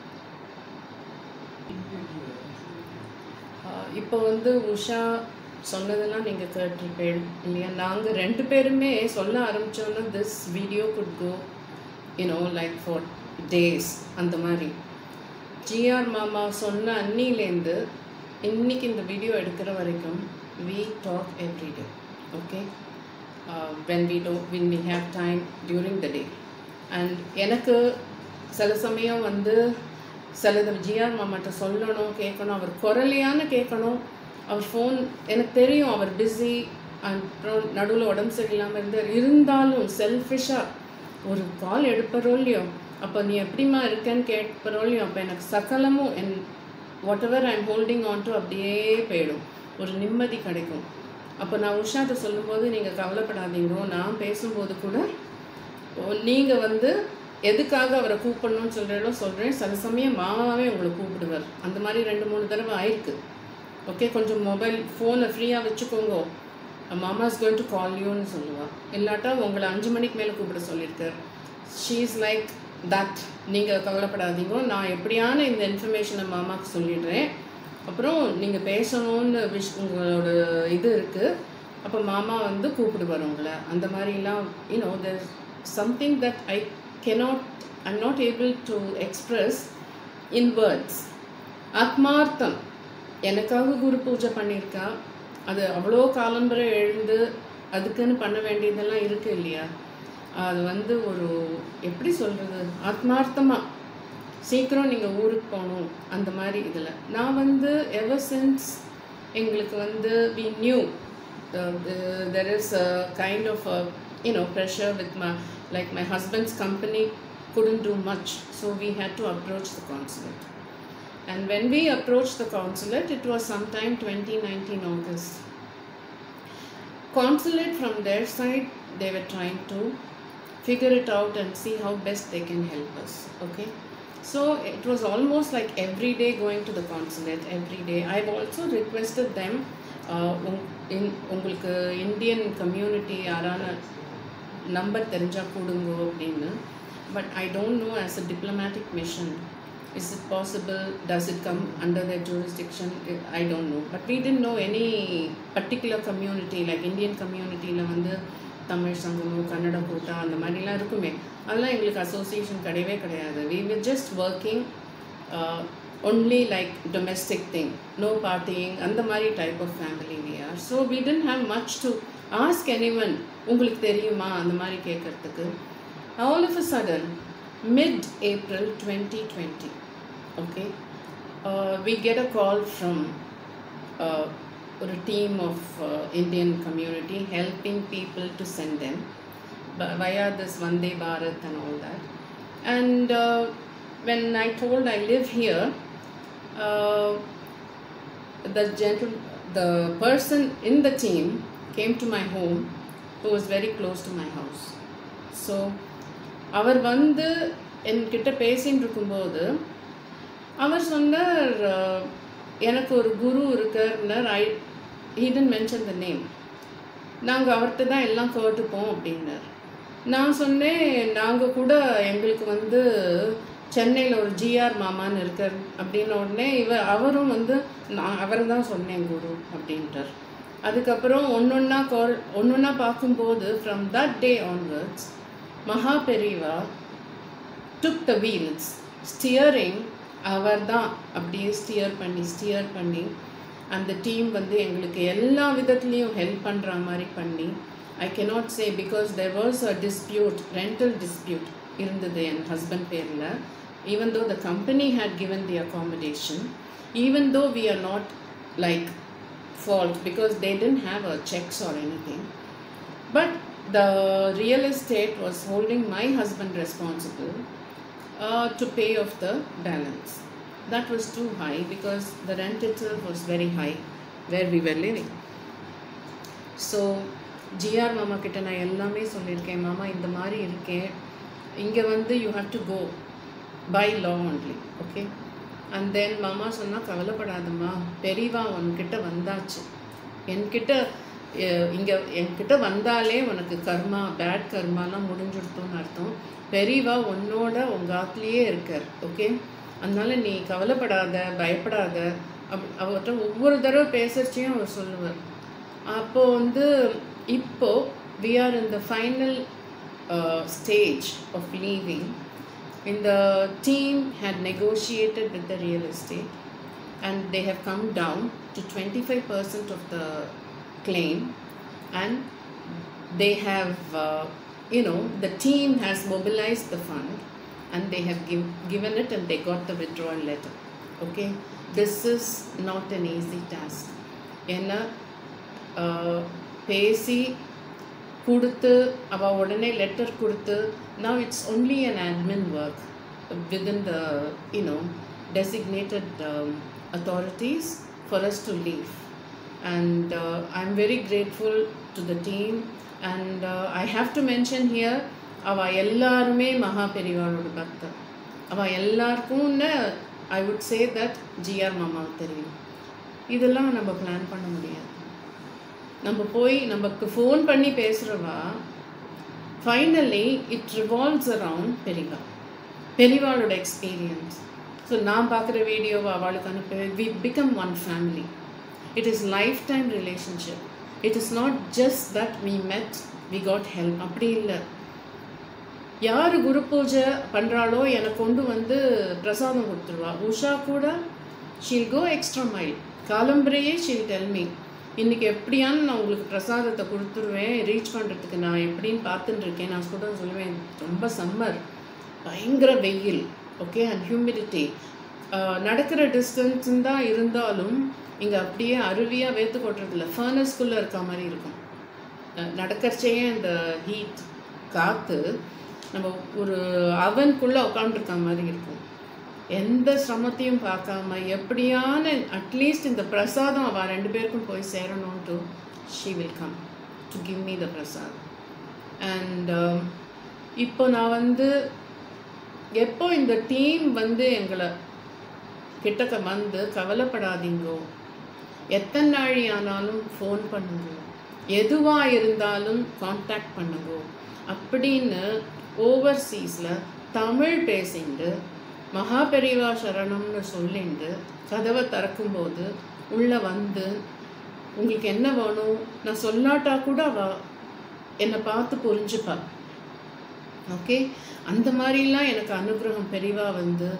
ஆஹ் இப்போ வந்து உஷா சொன்னதெல்லாம் நீங்கள் கேட்டிருப்பேன் இல்லையா நாங்கள் ரெண்டு பேருமே சொல்ல ஆரம்பித்தோன்னா this video could go you know like for days அந்த மாதிரி ஜிஆர் மாமா சொன்ன அன்னிலேருந்து இன்னைக்கு இந்த வீடியோ எடுக்கிற வரைக்கும் we talk every day okay when we do when we have time during the day and எனக்கு சில சமயம் வந்து சிலது ஜிஆர் மாமாட்ட சொல்லணும் கேட்கணும் அவர் குரலையான கேட்கணும் அவர் ஃபோன் எனக்கு தெரியும் அவர் பிஸி அப்புறம் நடுவில் உடம்பு சரியில்லாமல் இருந்தார் இருந்தாலும் செல்ஃபிஷாக ஒரு கால் எடுப்பறோ இல்லையோ அப்போ நீ எப்படிம்மா இருக்கேன்னு கேட்பறோ இல்லையோ அப்போ எனக்கு சகலமும் and whatever I'm holding on to அப்படியே போயிடும் ஒரு நிம்மதி கிடைக்கும் அப்போ நான் உஷாட்ட சொல்லும்போது நீங்கள் கவலைப்படாதீங்க நான் பேசும்போது கூட நீங்கள் வந்து எதுக்காக அவரை கூப்பிடணும்னு சொல்கிறீங்களோ சொல்கிறேன் சில சமயம் மாமாவே உங்களை கூப்பிடுவார் அந்த மாதிரி ரெண்டு மூணு தடவை ஆயிருக்கு ஓகே கொஞ்சம் மொபைல் ஃபோனை ஃப்ரீயாக வச்சுக்கோங்க மாமா இஸ் கோயிங் டு கால் யூன்னு சொல்லுவாள் இல்லாட்டா உங்களை அஞ்சு மணிக்கு மேலே கூப்பிட சொல்லியிருக்கார் ஷீ இஸ் லைக் தட் நீங்கள் கவலைப்படாதீங்க நான் எப்படியான இந்த இன்ஃபர்மேஷனை மாமாவுக்கு சொல்லிடுறேன் அப்புறம் நீங்கள் பேசணும்னு விஷ் உங்களோட இது இருக்குது அப்போ மாமா வந்து கூப்பிடுவார் உங்களை அந்த மாதிரிலாம் you know there something that I cannot I'm not able to express in words ஆத்மார்த்தம் எனக்காக குரு பூஜை பண்ணியிருக்கா அது அவ்வளோ காலம்பரை எழுந்து அதுக்குன்னு பண்ண வேண்டியதெல்லாம் இருக்கு இல்லையா அது வந்து ஒரு எப்படி சொல்கிறது ஆத்மார்த்தமாக சீக்கிரம் நீங்கள் ஊருக்கு போகணும் அந்த மாதிரி இதில் நான் வந்து எவர் சின்ஸ் எங்களுக்கு வந்து we knew there is a kind of you know pressure with my like my husband's company couldn't do much so we had to approach the consulate and when we approached the consulate it was sometime 2019 august consulate from their side they were trying to figure it out and see how best they can help us okay so it was almost like every day going to the consulate every day i've also requested them uh, உங்- in- உங்களுக்கு Indian community யாரான number தெரிஞ்சால் கொடுங்க அப்படின்னு but I don't know as a diplomatic mission is it possible does it come under the jurisdiction I don't know but we didn't know any particular community like Indian கம்யூனிட்டியில் வந்து தமிழ் சங்கமோ கன்னட கூட்டா அந்த மாதிரிலாம் இருக்குமே அதெல்லாம் எங்களுக்கு அசோசியேஷன் கிடையவே கிடையாது we were just working uh, only like domestic thing no partying அந்த மாதிரி type of family we are so we didn't have much to ask anyone உங்களுக்கு தெரியுமா அந்த மாதிரி கேட்கறதுக்கு all of a sudden mid april 2020 okay uh, we get a call from uh, a team of uh, indian community helping people to send them b- via this Vande Bharat and all that. And uh, when I told I live here, uh, the gentle, the person in the team came to my home who was very close to my house. So அவர் வந்து என்கிட்ட பேசின்னு இருக்கும்போது அவர் சொன்னார் "அஹ், எனக்கு ஒரு குரு இருக்காருன்னார் ஐ ஹீடன் mention the name நாங்கள் அவர்கிட்ட தான் எல்லாம் கேட்டுப்போம் அப்படின்னார் நான் சொன்னேன் நாங்கள் கூட எங்களுக்கு வந்து சென்னையில் ஒரு ஜிஆர் மாமான்னு இருக்கார் அப்படின்ன உடனே இவ அவரும் வந்து நான் அவர் தான் சொன்னேன் குரு அப்படின்ட்டார் அதுக்கப்புறம் ஒன்றொன்னா கால் ஒன்றொன்னா பார்க்கும்போது ஃப்ரம் தட் டே ஆன்வர்ட்ஸ் மகா பெரியவா டுக் த வீல்ஸ் ஸ்டியரிங் அவர் தான் அப்படியே ஸ்டியர் பண்ணி ஸ்டியர் பண்ணி அந்த டீம் வந்து எங்களுக்கு எல்லா விதத்துலேயும் ஹெல்ப் பண்ணுற மாதிரி பண்ணி I cannot say because there was a dispute rental dispute இருந்தது என் ஹஸ்பண்ட் பேரில் even though the company had given the accommodation even though we are not like fault because they didn't have a checks or anything but the real estate was holding my husband responsible uh, to pay off the balance. That was too high because the rent itself was very high where we were living. So GR மாமா கிட்ட நான் எல்லாமே சொல்லியிருக்கேன் மாமா இந்த மாதிரி இருக்கேன் இங்கே வந்து you have to go by law only okay and then மாமா சொன்னால் கவலைப்படாதம்மா பெரியவா உன்கிட்ட வந்தாச்சு என்கிட்ட இங்கே என்கிட்ட வந்தாலே உனக்கு கர்மா பேட் கர்மாலாம் முடிஞ்சுடுத்தோன்னு அர்த்தம் பெரியவா உன்னோட உங்கள் ஆத்துலேயே இருக்கார் ஓகே அதனால நீ கவலைப்படாத பயப்படாத அப் அவர்கிட்ட ஒவ்வொரு தடவை பேசுறச்சையும் அவர் சொல்லுவார் அப்போ வந்து இப்போ we are in the final stage of leaving இந்த team had negotiated with the real estate and they have come down to 25% of the claim and they have uh, you know the team has mobilized the fund and they have give, given it and they got the withdrawal letter okay this is not an easy task ஏன்னா uh, பேசி கொடுத்து அவள் உடனே letter கொடுத்து now it's only an admin work within the you know designated um, authorities for us to leave and uh, i'm very grateful to the team and uh, i have to mention here அவ எல்லாருமே மகா பெரியவாளோட பக்தர் அவ எல்லாருக்கும்னு I would say that GR மாமாவுக்கு தெரியும் இதெல்லாம் நம்ம பிளான் பண்ண முடியாது நம்ம போய் நமக்கு ஃபோன் பண்ணி பேசுகிறவா finally it revolves around Periyava பெரியவாளோட எக்ஸ்பீரியன்ஸ் ஸோ நான் பார்க்குற வீடியோவை அவளுக்கு அனுப்ப we become one family it is lifetime relationship it is not just that we met we got help அப்படி இல்லை யார் குரு பூஜை பண்ணுறாளோ எனக்கு கொண்டு வந்து பிரசாதம் கொடுத்துருவா உஷா கூட ஷீல் கோ எக்ஸ்ட்ரா மைல் காலம்பரையே ஷீல் டெல் மீ இன்றைக்கி எப்படியான்னு நான் உங்களுக்கு பிரசாதத்தை கொடுத்துருவேன் ரீச் பண்ணுறதுக்கு நான் எப்படின்னு பார்த்துட்டு இருக்கேன் நான் கூட சொல்லுவேன் ரொம்ப சம்மர் பயங்கர வெயில் ஓகே அண்ட் ஹியூமிடிட்டி நடக்கிற டிஸ்டன்ஸ் தான் இருந்தாலும் இங்கே அப்படியே அருவியாக வேத்து கொட்டுறதில்ல ஃபர்னஸ்குள்ளே இருக்க மாதிரி இருக்கும் நடக்கிறச்சேயே அந்த ஹீட் காற்று நம்ம ஒரு அவனுக்குள்ளே உட்காந்துருக்க மாதிரி இருக்கும் எந்த சிரமத்தையும் பார்க்காம எப்படியான அட்லீஸ்ட் இந்த பிரசாதம் அவள் ரெண்டு பேருக்கும் போய் சேரணும்ட்டு she will come to give me the prasad and இப்போ நான் வந்து எப்போ இந்த டீம் வந்து எங்களை கிட்டக்க வந்து கவலைப்படாதீங்கோ எத்தனை நாழி ஆனாலும் ஃபோன் பண்ணுங்க எதுவாக இருந்தாலும் காண்டாக்ட் பண்ணுங்க அப்படின்னு ஓவர்சீஸில் தமிழ் பேசிண்டு மகா பெரிவா சரணம்னு சொல்லிண்டு கதவை திறக்கும்போது உள்ளே வந்து உங்களுக்கு என்ன வேணும் நான் சொல்லாட்டா கூட அவ என்னை பார்த்து புரிஞ்சுப்பா ஓகே அந்த மாதிரிலாம் எனக்கு அனுகிரகம் பெரிவா வந்து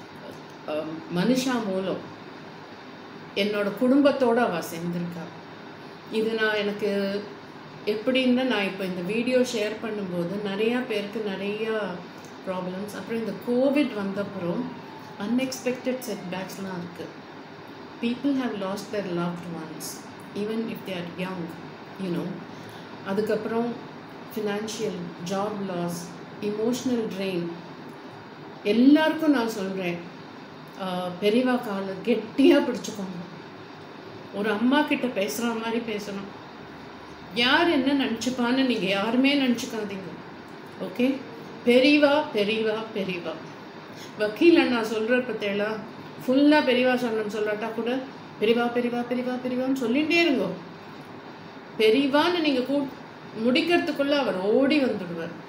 மனுஷா மூலம் என்னோட குடும்பத்தோடு அவள் சேர்ந்திருக்கா இது நான் எனக்கு எப்படின்னா நான் இப்போ இந்த வீடியோ ஷேர் பண்ணும்போது நிறையா பேருக்கு நிறையா ப்ராப்ளம்ஸ் அப்புறம் இந்த கோவிட் வந்தப்புறம் அன்எக்ஸ்பெக்டட் செட்பேக்ஸ்லாம் இருக்குது people have lost their loved ones even if they are young you know அதுக்கப்புறம் financial job loss emotional drain எல்லாருக்கும் நான் சொல்கிறேன் பெரியவா காலை கெட்டியாக பிடிச்சிக்கோங்க ஒரு அம்மா கிட்ட பேசுகிற மாதிரி பேசணும் யார் என்ன நினச்சிப்பான்னு நீங்கள் யாருமே நினச்சிக்காதீங்க ஓகே பெரியவா பெரியவா பெரியவா வக்கீல் அண்ணா சொல்கிற பத்தேளா ஃபுல்லாக பெரியவா சொன்னன்னு சொல்லாட்டா கூட பெரியவா பெரியவா பெரியவா பெரியவான்னு சொல்லிகிட்டே இருங்கோ பெரியவான்னு நீங்கள் கூ முடிக்கிறதுக்குள்ளே அவர் ஓடி வந்துடுவார்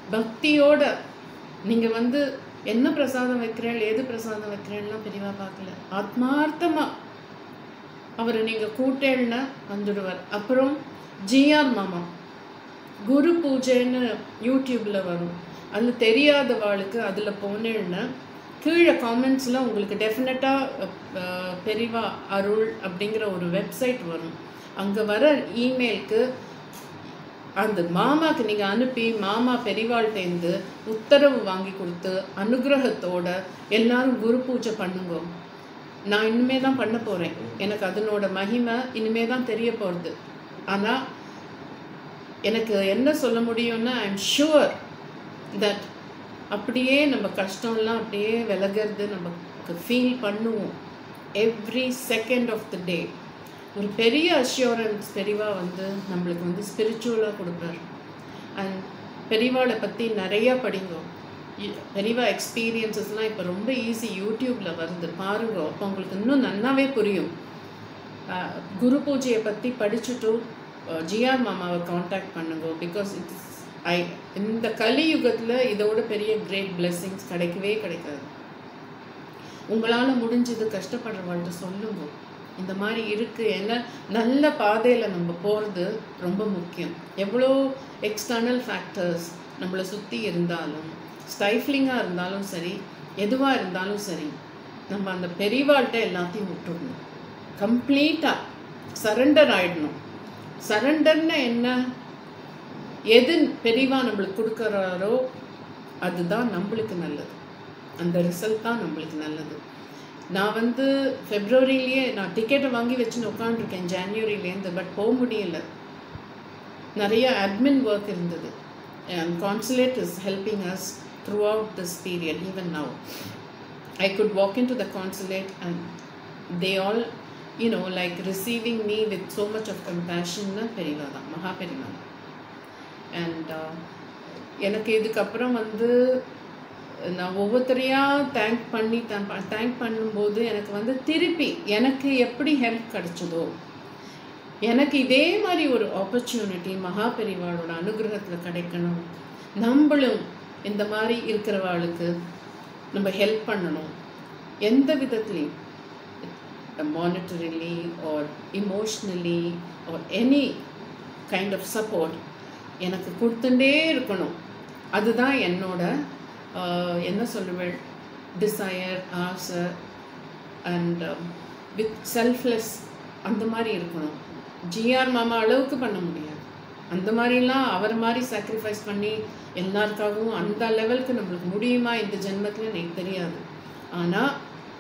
பக்தியோட நீங்கள் வந்து என்ன பிரசாதம் வைக்கிறேன் ஏது பிரசாதம் வைக்கிறேன்லாம் பெரியவா பார்க்கல ஆத்மார்த்தமா அவரை நீங்கள் கூட்டேன்னா வந்துடுவார் அப்புறம் ஜிஆர் மாமா குரு பூஜைன்னு யூடியூப்பில் வரும் அது தெரியாதவாளுக்கு அதில் போனேன்னா கீழே காமெண்ட்ஸில் உங்களுக்கு டெஃபினட்டாக பெரிவா அருள் அப்படிங்கிற ஒரு வெப்சைட் வரும் அங்கே வர இமெயிலுக்கு அந்த மாமாக்கு நீங்கள் அனுப்பி மாமா பெரிவாள்கிட்டேருந்து உத்தரவு வாங்கி கொடுத்து அனுகிரகத்தோட எல்லாரும் குரு பூஜை பண்ணுங்க நான் இனிமே தான் பண்ண போகிறேன் எனக்கு அதனோட மகிமை இனிமே தான் தெரிய போகிறது ஆனால் எனக்கு என்ன சொல்ல முடியும்னா ஐ எம் ஷுவர் தட் அப்படியே நம்ம கஷ்டம்லாம் அப்படியே விலகிறது நமக்கு ஃபீல் பண்ணுவோம் every second of the day ஒரு பெரிய அஷ்யூரன்ஸ் பெரியவா வந்து நம்மளுக்கு வந்து ஸ்பிரிச்சுவலாக கொடுப்பாரு அண்ட் பெரியவாளை பற்றி நிறையா படிங்க இ- பெரியவா எக்ஸ்பீரியன்சஸ்லாம் இப்போ ரொம்ப ஈஸி யூடியூப்பில் வருது பாருங்க அப்போ உங்களுக்கு இன்னும் நல்லாவே புரியும் அஹ், குரு பூஜையை பற்றி படிச்சுட்டு ஜிஆர் மாமாவை காண்டாக்ட் பண்ணுங்க பிகாஸ் இட்ஸ் ஐ இந்த கலியுகத்தில் இதோட பெரிய கிரேட் blessings கிடைக்கவே கிடைக்காது உங்களால் முடிஞ்சது கஷ்டப்படுறவங்கள்ட்ட சொல்லுங்க இந்த மாதிரி இருக்குது ஏன்னா நல்ல பாதையில் நம்ம போகிறது ரொம்ப முக்கியம் எவ்வளோ எக்ஸ்டர்னல் ஃபேக்டர்ஸ் நம்மளை சுற்றி இருந்தாலும் ஸ்டைஃப்லிங்காக இருந்தாலும் சரி எதுவாக இருந்தாலும் சரி நம்ம அந்த பெரியவாள்கிட்ட எல்லாத்தையும் விட்டுடணும் கம்ப்ளீட்டாக சரண்டர் ஆயிடணும் சரண்டர்னா என்ன எது பெரியவா நம்மளுக்கு கொடுக்குறாரோ அதுதான் நம்மளுக்கு நல்லது அந்த ரிசல்ட் தான் நம்மளுக்கு நல்லது நான் வந்து ஃபெப்ரவரியிலேயே நான் டிக்கெட்டை வாங்கி வச்சுன்னு உட்காந்துருக்கேன் ஜான்வரியிலேருந்து பட் போக முடியல நிறைய அட்மின் ஒர்க் இருந்தது and consulate is helping us throughout this period even now I could walk into the consulate and they all, you know, like receiving me with so much of compassion, பெரியவா தான் மகா பெரியவா தான் and எனக்கு இதுக்கப்புறம் வந்து நான் ஒவ்வொருத்தரையாக thank பண்ணி தேங்க் பண்ணும்போது எனக்கு வந்து திருப்பி எனக்கு எப்படி ஹெல்ப் கிடைச்சதோ எனக்கு இதே மாதிரி ஒரு ஆப்பர்ச்சுனிட்டி மகா பெரிவாளோட அனுகிரகத்தில் கிடைக்கணும் நம்மளும் இந்த மாதிரி இருக்கிறவாளுக்கு நம்ம ஹெல்ப் பண்ணணும் எந்த விதத்துலையும் monetarily or emotionally or any kind of support எனக்கு கொடுத்துட்டே இருக்கணும் அதுதான் என்னோட ஆஹ், என்ன சொல்லுவேன் டிசையர் ஆசை அண்ட் வித் செல்ஃப்லெஸ் அந்த மாதிரி இருக்கணும் ஜிஆர் மாமா அளவுக்கு பண்ண முடியாது அந்த மாதிரிலாம் அவர் மாதிரி சாக்ரிஃபைஸ் பண்ணி எல்லாருக்காகவும் அந்த லெவலுக்கு நம்மளுக்கு முடியுமா இந்த ஜென்மத்தில் எனக்கு தெரியாது ஆனால்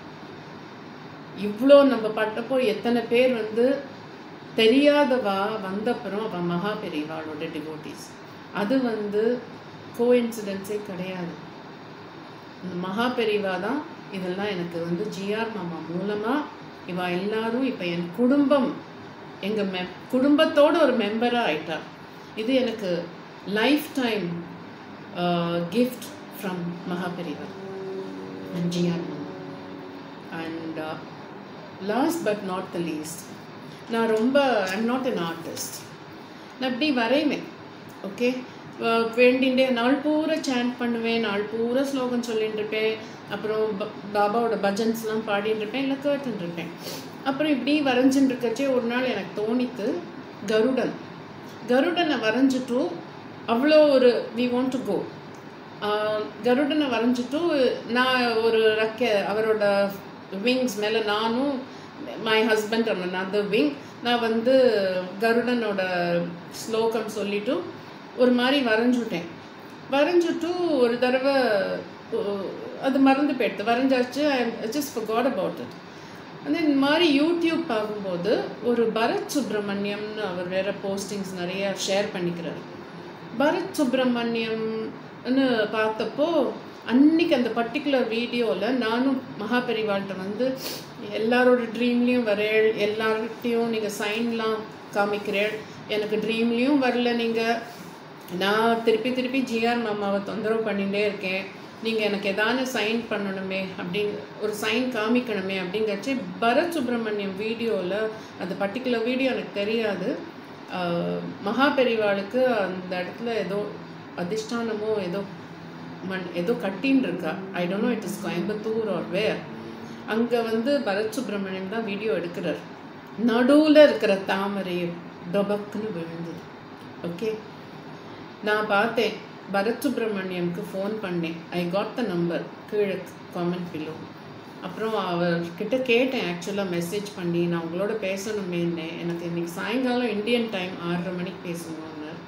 இவ்வளோ நம்ம பட்டப்போ எத்தனை பேர் வந்து தெரியாதவா வந்தப்புறம் அவள் மகா பெரியவாளோட டிவோட்டிஸ் அது வந்து கோஇன்சிடென்ஸே கிடையாது இந்த மகா பெரியவா தான் இதெல்லாம் எனக்கு வந்து ஜிஆர் மாமா மூலமாக இவா எல்லாரும் இப்போ என் குடும்பம் எங்கள் மெ குடும்பத்தோட ஒரு மெம்பராக ஆயிட்டா இது எனக்கு life time gift from Maha Periyava and GR மாமா and last but not the least நான் ரொம்ப ஐம் நாட் an ஆர்டிஸ்ட் நான் இப்படி வரைவேன் ஓகே வேண்டிண்டே நாள் பூரா சேண்ட் பண்ணுவேன் நாள் பூரா ஸ்லோகம் சொல்லிட்டு இருப்பேன் அப்புறம் ப- பாபாவோட பஜன்ஸ்லாம் பாடிட்டு இருப்பேன் இல்லை கேட்டுட்டு இருப்பேன் அப்புறம் இப்படி வரைஞ்சுட்டு இருக்கச்சே ஒரு நாள் எனக்கு தோணித்து கருடன் கருடனை வரைஞ்சிட்டு அவ்வளோ ஒரு வி வாண்ட் டு கோ கருடனை வரைஞ்சிட்டு நான் ஒரு ரெக்க அவரோட விங்ஸ் மேலே நானும் மை ஹஸ்பண்ட் அந்த another விங் நான் வந்து கருடனோட ஸ்லோகம் சொல்லிட்டு ஒரு மாதிரி வரைஞ்சுட்டேன் வரைஞ்சிட்டு ஒரு தடவை அஹ், அது மறந்து போயிடுது வரைஞ்சாச்சு I just for got about it அந்த இந்த மாதிரி யூடியூப் பார்க்கும்போது ஒரு பரத் சுப்பிரமணியம்னு அவர் வேற போஸ்டிங்ஸ் நிறைய ஷேர் பண்ணிக்கிறாரு பரத் சுப்பிரமணியம்னு பார்த்தப்போ அன்னைக்கு அந்த பர்டிகுலர் வீடியோவில் நானும் மகாபெரிவாள்கிட்ட வந்து எல்லாரோட ட்ரீம்லேயும் வரேள் எல்லார்கிட்டையும் நீங்கள் சைன்லாம் காமிக்கிறேள் எனக்கு ட்ரீம்லேயும் வரல நீங்கள் நான் திருப்பி திருப்பி ஜிஆர் மாமாவை தொந்தரவு பண்ணிகிட்டே இருக்கேன் நீங்கள் எனக்கு ஏதாவது சைன் பண்ணணுமே அப்படின்னு ஒரு சைன் காமிக்கணுமே அப்படிங்கச்சு பரத் சுப்பிரமணியம் வீடியோவில் அந்த பர்டிகுலர் வீடியோ எனக்கு தெரியாது ஆஹ் மகா பெரிவாளுக்கு அந்த இடத்துல ஏதோ அதிஷ்டானமோ ஏதோ மண் ஏதோ கட்டின்னு இருக்கா I don't know it is Coimbatore or where அங்கே வந்து பரத் சுப்ரமணியம் தான் வீடியோ எடுக்கிறார் நடுவில் இருக்கிற தாமரை டொபக்குன்னு விழுந்தது ஓகே நான் பார்த்தேன் பரத் சுப்ரமணியம்க்கு ஃபோன் பண்ணேன் ஐ காட் த நம்பர் கீழே காமெண்ட் பிலோ அப்புறம் அவர்கிட்ட கேட்டேன் ஆக்சுவலாக மெசேஜ் பண்ணி நான் உங்களோட பேசணுமேன்னு எனக்கு இன்னைக்கு சாயங்காலம் இந்தியன் டைம் ஆறரை மணிக்கு பேசணும்னு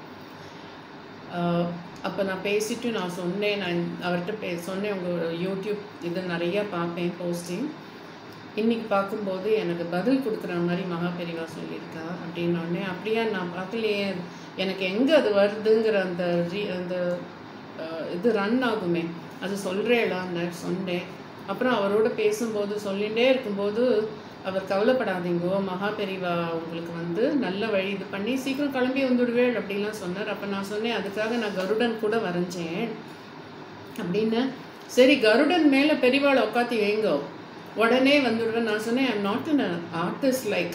அப்போ நான் பேசிட்டு நான் சொன்னேன் நான் அவர்கிட்ட பே சொன்னேன் உங்கள் யூடியூப் இது நிறையா பார்ப்பேன் போஸ்டிங் இன்னைக்கு பார்க்கும்போது எனக்கு பதில் கொடுக்குற மாதிரி மகா பெரிவா சொல்லியிருக்கா அப்படின்னோடனே அப்படியா நான் பார்க்கலையே எனக்கு எங்கே அது வருதுங்கிற அந்த ரீ அந்த அஹ், இது ரன் ஆகுமே அது சொல்கிறேளான்னு சொன்னேன் அப்புறம் அவரோட பேசும்போது சொல்லிகிட்டே இருக்கும்போது அவர் கவலைப்படாதீங்கோ மகா பெரிவா உங்களுக்கு வந்து நல்ல வழி இது பண்ணி சீக்கிரம் கிளம்பி வந்துடுவேள் அப்படின்லாம் சொன்னார் அப்போ நான் சொன்னேன் அதுக்காக நான் கருடன் கூட வரைஞ்சேன் அப்படின்னு சரி கருடன் மேலே பெரியவாளை உட்காத்தி வைங்கோ உடனே வந்துடுவேன் நான் சொன்னேன் I'm not an artist like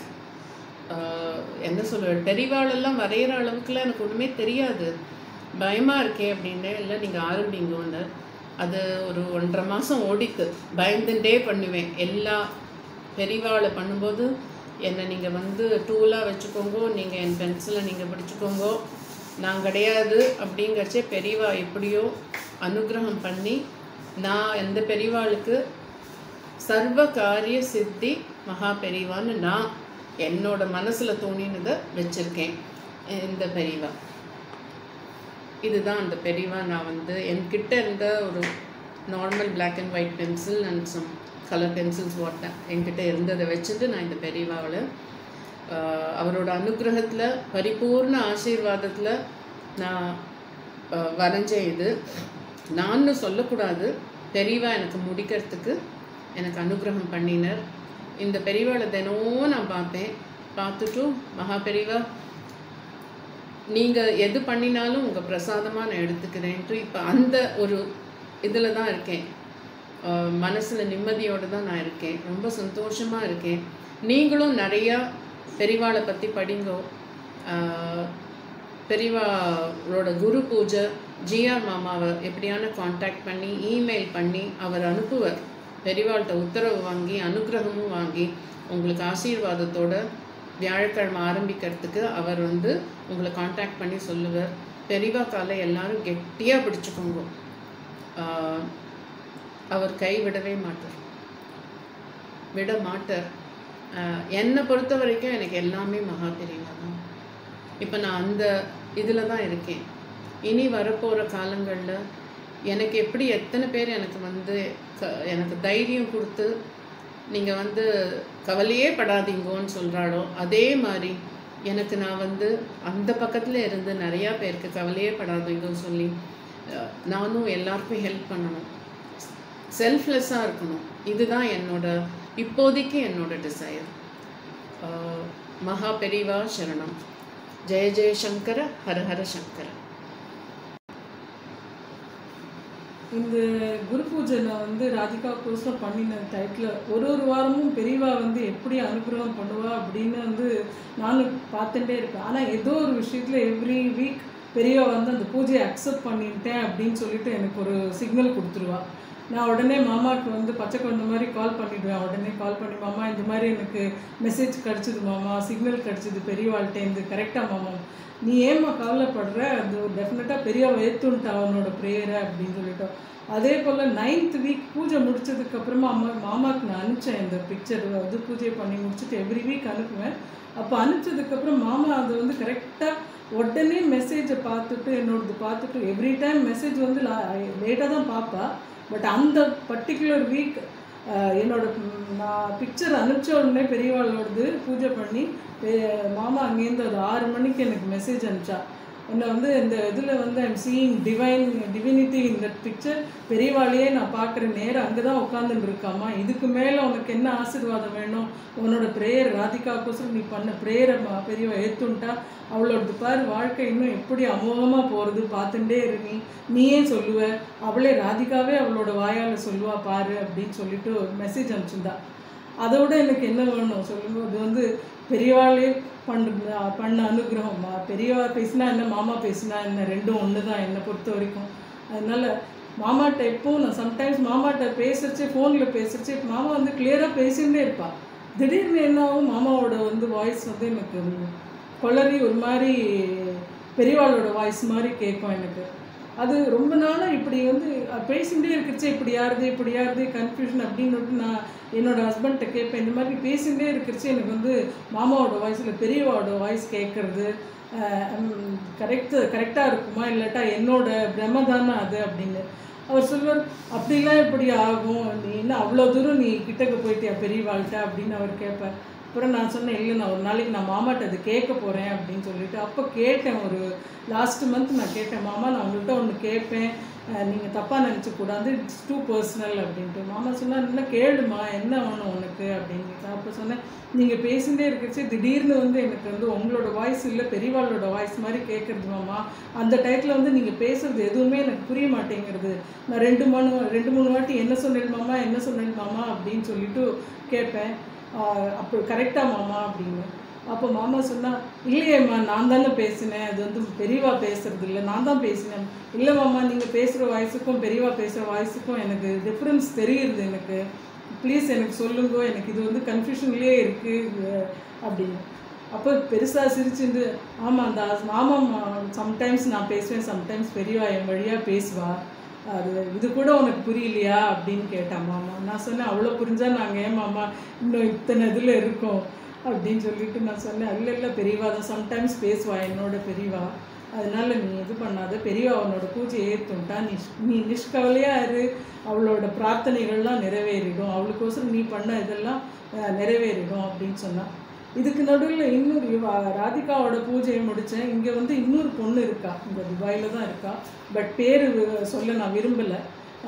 என்ன சொல்லுவேன் பெரியவாளெல்லாம் வரைகிற அளவுக்குலாம் எனக்கு ஒன்றுமே தெரியாது பயமாக இருக்கே அப்படின்னு இல்லை நீங்கள் ஆரம்பிங்கோன்னு அது ஒரு ஒன்றரை மாதம் ஓடித்து பயந்துட்டே பண்ணுவேன் எல்லா பெரியவாளை பண்ணும்போது என்னை நீங்கள் வந்து டூலாக வச்சுக்கோங்கோ நீங்கள் என் பென்சிலை நீங்கள் பிடிச்சிக்கோங்கோ நான் கிடையாது அப்படிங்கிறச்சே பெரியவா எப்படியோ அனுகிரகம் பண்ணி நான் எந்த பெரியவாளுக்கு சர்வ காரிய சித்தி மகா பெரியவான்னு நான் என்னோட மனசில் தோணினதை வச்சுருக்கேன் இந்த பெரியவா இதுதான் அந்த பெரியவா நான் வந்து என்கிட்ட இருந்த ஒரு normal black and white pencil and some colour pencils வாட்டேன் என்கிட்ட இருந்ததை வச்சுட்டு நான் இந்த பெரியவாவில் அவரோட அனுகிரகத்தில் பரிபூர்ண ஆசீர்வாதத்தில் நான் ஆஹ், வரைஞ்சேன் இது நான்னு சொல்லக்கூடாது பெரியவா எனக்கு முடிக்கிறதுக்கு எனக்கு அனுகிரகம் பண்ணினர் இந்த பெரியவாளை தினமும் நான் பார்ப்பேன் பார்த்துட்டு மகா பெரியவா நீங்கள் எது பண்ணினாலும் உங்கள் பிரசாதமாக நான் எடுத்துக்கிறேன்ட்டு இப்போ அந்த ஒரு இதில் தான் இருக்கேன் மனசில் நிம்மதியோடு தான் நான் இருக்கேன் ரொம்ப சந்தோஷமாக இருக்கேன் நீங்களும் நிறையா பெரிவாளை பற்றி படிங்கோ ஆஹ், பெரியவாளோட குரு பூஜை ஜிஆர் மாமாவை எப்படியான காண்டாக்ட் பண்ணி இமெயில் பண்ணி அவர் அனுப்புவர் பெரியவாள்கிட்ட உத்தரவு வாங்கி அனுகிரகமும் வாங்கி உங்களுக்கு ஆசீர்வாதத்தோட வியாழக்கிழமை ஆரம்பிக்கிறதுக்கு அவர் வந்து உங்களை காண்டாக்ட் பண்ணி சொல்லுவார் பெரியவா காலை எல்லாரும் கெட்டியாக பிடிச்சுக்கோங்க ஆஹ், அவர் கை விடவே மாட்டார் விட மாட்டார் ஆஹ், என்னை பொறுத்த வரைக்கும் எனக்கு எல்லாமே மகா பெரியவா தான் இப்போ நான் அந்த இதில் தான் இருக்கேன் இனி வரப்போகிற காலங்களில் எனக்கு எப்படி எத்தனை பேர் எனக்கு வந்து க எனக்கு தைரியம் கொடுத்து நீங்கள் வந்து கவலையே படாதீங்கோன்னு சொல்கிறாளோ அதே மாதிரி எனக்கு நான் வந்து அந்த பக்கத்தில் இருந்து நிறையா பேருக்கு கவலையே படாதீங்கன்னு சொல்லி அஹ், நானும் எல்லாருக்கும் ஹெல்ப் பண்ணணும் செல்ஃப்லெஸ்ஸாக இருக்கணும் இதுதான் என்னோட இப்போதைக்கு என்னோட டிசைர் மகா பெரிவா சரணம் ஜெய ஜெய சங்கர ஹர ஹர சங்கர இந்த குரு பூஜை நான் வந்து ராதிகா கோசம் பண்ணின டயத்தில் ஒரு ஒரு வாரமும் பெரியவா வந்து எப்படி அனுகிரகம் பண்ணுவா அப்படின்னு வந்து நானும் பார்த்துட்டே இருப்பேன் ஆனால் ஏதோ ஒரு விஷயத்தில் எவ்ரி வீக் பெரியவா வந்து அந்த பூஜையை அக்செப்ட் பண்ணிட்டேன் அப்படின்னு சொல்லிட்டு எனக்கு ஒரு சிக்னல் கொடுத்துருவா நான் உடனே மாமாவுக்கு வந்து பச்சை குழந்தை மாதிரி கால் பண்ணிடுவேன் உடனே கால் பண்ணி மாமா இந்த மாதிரி எனக்கு மெசேஜ் கிடச்சிது மாமா சிக்னல் கிடச்சிது பெரியவாள்கிட்டேருந்து கரெக்டாக மாமா நீ ஏம்மா கவலைப்படுற அது டெஃபினட்டாக பெரியவா ஏற்றுன்ட்டா அவனோட ப்ரேயரை அப்படின்னு சொல்லிட்டோம் அதே போல் நைன்த் வீக் பூஜை முடிச்சதுக்கப்புறமா அம்மா மாமாவுக்கு நான் அனுப்பிச்சேன் இந்த பிக்சர் வந்து பூஜை பண்ணி முடிச்சுட்டு எவ்ரி வீக் அனுப்புவேன் அப்போ அனுப்பிச்சதுக்கப்புறம் மாமா அதை வந்து கரெக்டாக உடனே மெசேஜை பார்த்துட்டு என்னோடது பார்த்துட்டு எவ்ரி டைம் மெசேஜ் வந்து லேட்டாக தான் பார்ப்பா பட் அந்த பர்டிகுலர் வீக் என்னோட ம், நான் பிக்சர் அனுப்பிச்ச உடனே பெரியவாளோடது பூஜை பண்ணி பெ- மாமா அங்கேருந்து ஒரு ஆறு மணிக்கு எனக்கு மெசேஜ் அனுப்பிச்சா என்னை வந்து இந்த இதில் வந்து ஐம் சீயிங் டிவைன் டிவினிட்டி இந்த பிக்சர் பெரியவாளையே நான் பார்க்குற நேரம் அங்கே தான் உட்காந்துட்டு இருக்காமா இதுக்கு மேலே உனக்கு என்ன ஆசீர்வாதம் வேணும் உன்னோட ப்ரேயர் ராதிகாக்கோசரம் நீ பண்ண ப்ரேயரை பெரியவா ஏற்றுன்ட்டா அவளோடது பாரு வாழ்க்கை இன்னும் எப்படி அமோகமாக போகிறது பார்த்துட்டே இரு நீ நீயே சொல்லுவ அவளே ராதிகாவே அவளோட வாயால் சொல்லுவா பாரு அப்படின்னு சொல்லிட்டு மெசேஜ் அனுப்பிச்சிருந்தா அதை விட எனக்கு என்ன வேணும் சொல்லுங்க அது வந்து பெரியவாளே பண்ண பண்ண அனுகிரகம் மா- பெரியவா பேசினா என்ன மாமா பேசினா என்ன ரெண்டும் ஒன்று தான் என்னை பொறுத்த வரைக்கும் அதனால மாமாட்ட எப்பவும் நான் சம்டைம்ஸ் மாமாட்ட பேசுறச்சு ஃபோனில் பேசுறச்சு மாமா வந்து கிளியராக பேசிகிட்டே இருப்பா திடீர்னு என்ன ஆகும் மாமாவோட வந்து வாய்ஸ் வந்து எனக்கு கொளறி ஒரு மாதிரி பெரியவாளோட வாய்ஸ் மாதிரி கேட்கும் எனக்கு அது ரொம்ப நாளாக இப்படி வந்து அஹ், பேசிகிட்டே இருக்கிறச்சே இப்படி யாருது இப்படி யாருது கன்ஃபியூஷன் அப்படின்னு நான் என்னோட ஹஸ்பண்ட்ட கேட்பேன் இந்த மாதிரி பேசிகிட்டே இருக்கிறச்சே எனக்கு வந்து மாமாவோட வாய்ஸில் பெரியவாவோட வாய்ஸ் கேட்குறது கரெக்டு கரெக்டாக இருக்குமா இல்லாட்டா என்னோட பிரம தானே அது அப்படின்னு அவர் சொல்வார் அப்படிலாம் இப்படி ஆகும் நீ என்ன அவ்வளோ தூரம் நீ கிட்டக்க போயிட்டியா பெரியவாள்கிட்ட அப்படின்னு அவர் கேட்பார் அப்புறம் நான் சொன்னேன் இல்லை நான் ஒரு நாளைக்கு நான் மாமாட்ட அது கேட்க போகிறேன் அப்படின்னு சொல்லிட்டு அப்போ கேட்டேன் ஒரு லாஸ்ட் மந்த் நான் கேட்டேன் மாமா நான் உங்கள்கிட்ட ஒன்று கேட்பேன் நீங்கள் தப்பாக நினச்சக்கூடாது இட்ஸ் டூ பர்சனல் அப்படின்ட்டு மாமா சொன்னா என்ன கேளுமா என்ன வேணும் உனக்கு அப்படின்னு அப்போ சொன்னேன் நீங்கள் பேசிகிட்டே இருக்கிறச்சு திடீர்னு வந்து எனக்கு வந்து உங்களோட வாய்ஸ் இல்லை பெரியவாளோட வாய்ஸ் மாதிரி கேட்குறது மாமா அந்த டயத்தில் வந்து நீங்கள் பேசுறது எதுவுமே எனக்கு புரிய மாட்டேங்கிறது நான் ரெண்டு மூணு ரெண்டு மூணு வாட்டி என்ன சொன்னேன் மாமா என்ன சொன்னேன் மாமா அப்படின்னு சொல்லிட்டு கேட்பேன் ஆஹ் அப்போ கரெக்டாக மாமா அப்படின்னு அப்போ மாமா சொன்னா இல்லையேம்மா நான் தானே பேசினேன் அது வந்து பெரியவா பேசுறது இல்லை நான் தான் பேசினேன் இல்லை மாமா நீங்கள் பேசுகிற வாய்ஸுக்கும் பெரியவா பேசுகிற வாய்ஸுக்கும் எனக்கு டிஃப்ரென்ஸ் தெரியுது எனக்கு ப்ளீஸ் எனக்கு சொல்லுங்க எனக்கு இது வந்து கன்ஃபியூஷன்லேயே இருக்குது அப்படின்னு அப்போ பெருசாக சிரிச்சுட்டு ஆமாம் அந்த ஆமாம்மா சம்டைம்ஸ் நான் பேசுவேன் சம்டைம்ஸ் பெரியவா என் வழியாக பேசுவா அது இது கூட உனக்கு புரியலையா அப்படின்னு கேட்டான் மாமா நான் சொன்னேன் அவ்வளோ புரிஞ்சா நாங்கள் ஏன் மாமா இன்னும் இத்தனை இதில் இருக்கோம் அப்படின்னு சொல்லிட்டு நான் சொன்னேன் இல்லை இல்லை பெரியவா தான் சம்டைம்ஸ் பேசுவா என்னோட பெரியவா அதனால நீ இது பண்ணாத பெரியவா அவனோட பூஜை ஏற்றுட்டா நீ நீ நிஷ்கவலையா இரு அவளோட பிரார்த்தனைகள்லாம் நிறைவேறிடும் அவளுக்கோசரம் நீ பண்ண இதெல்லாம் அஹ், நிறைவேறிடும் அப்படின்னு சொன்னான் இதுக்கு நடுவில் இன்னொரு இவ- ராதிகாவோட பூஜையை முடித்தேன் இங்கே வந்து இன்னொரு பொண்ணு இருக்கா இந்த துபாயில் தான் இருக்கா பட் பேர் சொல்ல நான் விரும்பலை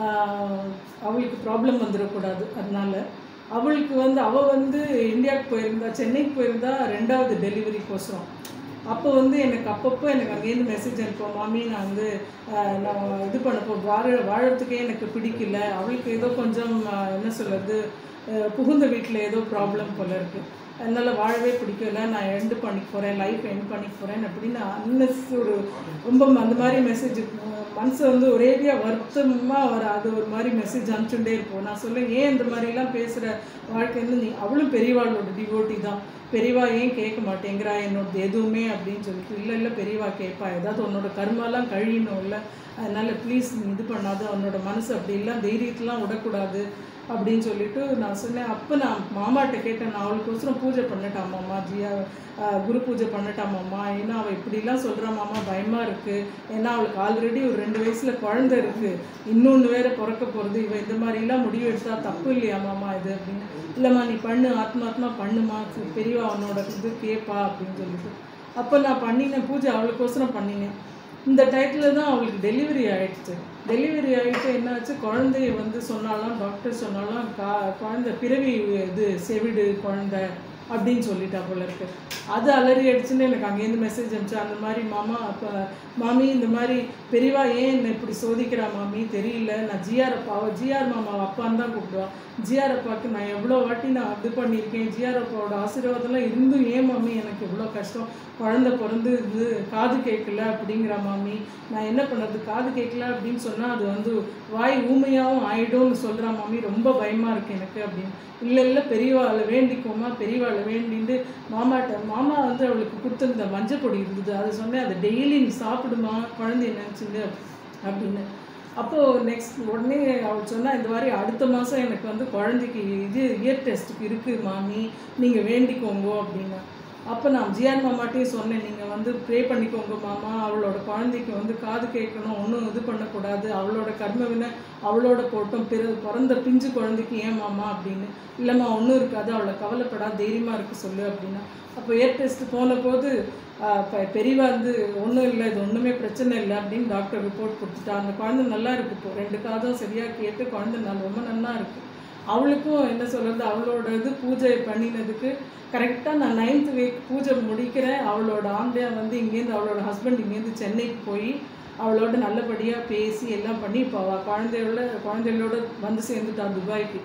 அவளுக்கு ப்ராப்ளம் வந்துடக்கூடாது அதனால அவளுக்கு வந்து அவள் வந்து இந்தியாவுக்கு போயிருந்தா சென்னைக்கு போயிருந்தா ரெண்டாவது டெலிவரிக்கோசரம் அப்போ வந்து எனக்கு அப்பப்போ எனக்கு அங்கேருந்து மெசேஜ் அனுப்புவோம் மாமி நான் வந்து ஆஹ், நான் இது பண்ண போ வாழ வாழறதுக்கே எனக்கு பிடிக்கல அவளுக்கு ஏதோ கொஞ்சம் ஆஹ், என்ன சொல்கிறது புகுந்த வீட்டில் ஏதோ ப்ராப்ளம் போல இருக்குது அதனால் வாழவே பிடிக்கல நான் எண்டு பண்ணிக்க போகிறேன் லைஃப் எண்ட் பண்ணிக்க போகிறேன் அப்படின்னு அன்னஸ் ஒரு ரொம்ப அந்த மாதிரி மெசேஜ் மனசை வந்து ஒரேடியாக வருத்தமாக வர அது ஒரு மாதிரி மெசேஜ் அனுப்பிச்சுட்டே இருப்போம் நான் சொல்லேன் ஏன் இந்த மாதிரிலாம் பேசுகிற வாழ்க்கைன்னு நீ அவளும் பெரியவாளோட டிவோட்டி தான் பெரியவா ஏன் கேட்க மாட்டேங்கிறா என்னோட எதுவுமே அப்படின்னு சொல்லிட்டு இல்லை இல்லை பெரியவா கேட்பா ஏதாவது உன்னோட கர்மாலாம் கழியணும் இல்லை அதனால் ப்ளீஸ் நீ இது பண்ணாத அவனோட மனசு அப்படிலாம் தைரியத்தெலாம் விடக்கூடாது அப்படின்னு சொல்லிட்டு நான் சொன்னேன் அப்போ நான் மாமாட்ட கேட்டேன் நான் அவளுக்கோசரம் பூஜை பண்ணட்டாமாம்மா ஜியா ஆஹ் குரு பூஜை பண்ணட்டாமாம்மா ஏன்னா அவள் இப்படிலாம் சொல்கிறா மாமா பயமாக இருக்குது ஏன்னா அவளுக்கு ஆல்ரெடி ஒரு ரெண்டு வயசில் குழந்தை இருக்குது இன்னொன்று வேற பிறக்க போகிறது இவன் இந்த மாதிரிலாம் முடிவு எடுத்தா தப்பு இல்லையா மாமா இது அப்படின்னு இல்லைம்மா நீ பண்ணு ஆத்மாத்மா பண்ணுமா சரி, பெரியவா அவனோட இது கேட்பா அப்படின்னு சொல்லிட்டு அப்போ நான் பண்ணினேன் பூஜை அவளுக்கோசரம் பண்ணினேன் இந்த டயத்தில் தான் அவளுக்கு டெலிவரி ஆயிடுச்சு டெலிவரி ஆகிட்டு என்னாச்சு குழந்தைய வந்து சொன்னாலாம் டாக்டர் சொன்னாலாம் கா குழந்தை பிறவி இது செவிடு குழந்தை அப்படின்னு சொல்லிட்டா போல இருக்கு அது அலறி அடிச்சுன்னு எனக்கு அங்கேருந்து மெசேஜ் அனுப்பிச்சு அந்த மாதிரி மாமா அப்போ மாமி இந்த மாதிரி பெரியவா ஏன் என்னை இப்படி சோதிக்கிறா மாமி தெரியல நான் ஜிஆர் அப்பா அவள் ஜிஆர் மாமாவை அப்பான்னு தான் கூப்பிடுவா ஜிஆர் அப்பாவுக்கு நான் எவ்வளோ வாட்டி நான் இது பண்ணியிருக்கேன் ஜிஆர் அப்பாவோட ஆசீர்வாதம்லாம் இருந்தும் ஏன் மாமி எனக்கு இவ்வளோ கஷ்டம் குழந்தை பிறந்து இது காது கேட்கல அப்படிங்கிற மாமி நான் என்ன பண்ணுறது காது கேட்கல அப்படின்னு சொன்னால் அது வந்து வாய் ஊமையாகவும் ஆயிடும்னு சொல்கிறா மாமி ரொம்ப பயமாக இருக்கு எனக்கு அப்படின்னு இல்லை இல்லை பெரியவாளை வேண்டிக்கோமா பெரியவாளை வேண்டிட்டு மாமாட்ட மாமா வந்து அவளுக்கு கொடுத்துருந்த மஞ்சள் பொடி இருந்தது அது சொன்னேன் அதை டெய்லி நீ சாப்பிடுமா குழந்தைய நினச்சிட்டு அப்படின்னு அப்போது நெக்ஸ்ட் உடனே அவள் சொன்னா இந்த மாதிரி அடுத்த மாதம் எனக்கு வந்து குழந்தைக்கு இது இயர் டெஸ்ட்டுக்கு இருக்குது மாமி நீங்கள் வேண்டிக்கோங்க அப்படின்னா அப்போ நான் ஜியான் மாமாட்டையும் சொன்னேன் நீங்கள் வந்து ப்ரே பண்ணிக்கோங்க மாமா அவளோட குழந்தைக்கு வந்து காது கேட்கணும் ஒன்றும் இது பண்ணக்கூடாது அவளோட கர்மவினை அவளோட போட்டும் பிற பிறந்த பிஞ்சு குழந்தைக்கு ஏன் மாமா அப்படின்னு இல்லைம்மா ஒன்றும் இருக்காது அவளை கவலைப்படாத தைரியமாக இருக்க சொல்லு அப்படின்னா அப்போ ஏர் டெஸ்ட் போன போது ஆஹ், பெ- பெரியவா வந்து ஒன்றும் இல்லை இது ஒன்றுமே பிரச்சனை இல்லை அப்படின்னு டாக்டர் ரிப்போர்ட் கொடுத்துட்டா அந்த குழந்தை நல்லா இருக்கு இப்போ ரெண்டு காதும் சரியாக கேட்டு குழந்தை நல்லா ரொம்ப நல்லா இருக்கு அவளுக்கும் என்ன சொல்கிறது அவளோட இது பூஜை பண்ணினதுக்கு கரெக்டாக நான் நைன்த் வீக் பூஜை முடிக்கிறேன் அவளோட ஆம்பியா வந்து இங்கேருந்து அவளோட ஹஸ்பண்ட் இங்கேருந்து சென்னைக்கு போய் அவளோட நல்லபடியாக பேசி எல்லாம் பண்ணி இப்போ அவள் குழந்தையோட குழந்தைகளோட வந்து சேர்ந்துட்டா துபாய்க்கு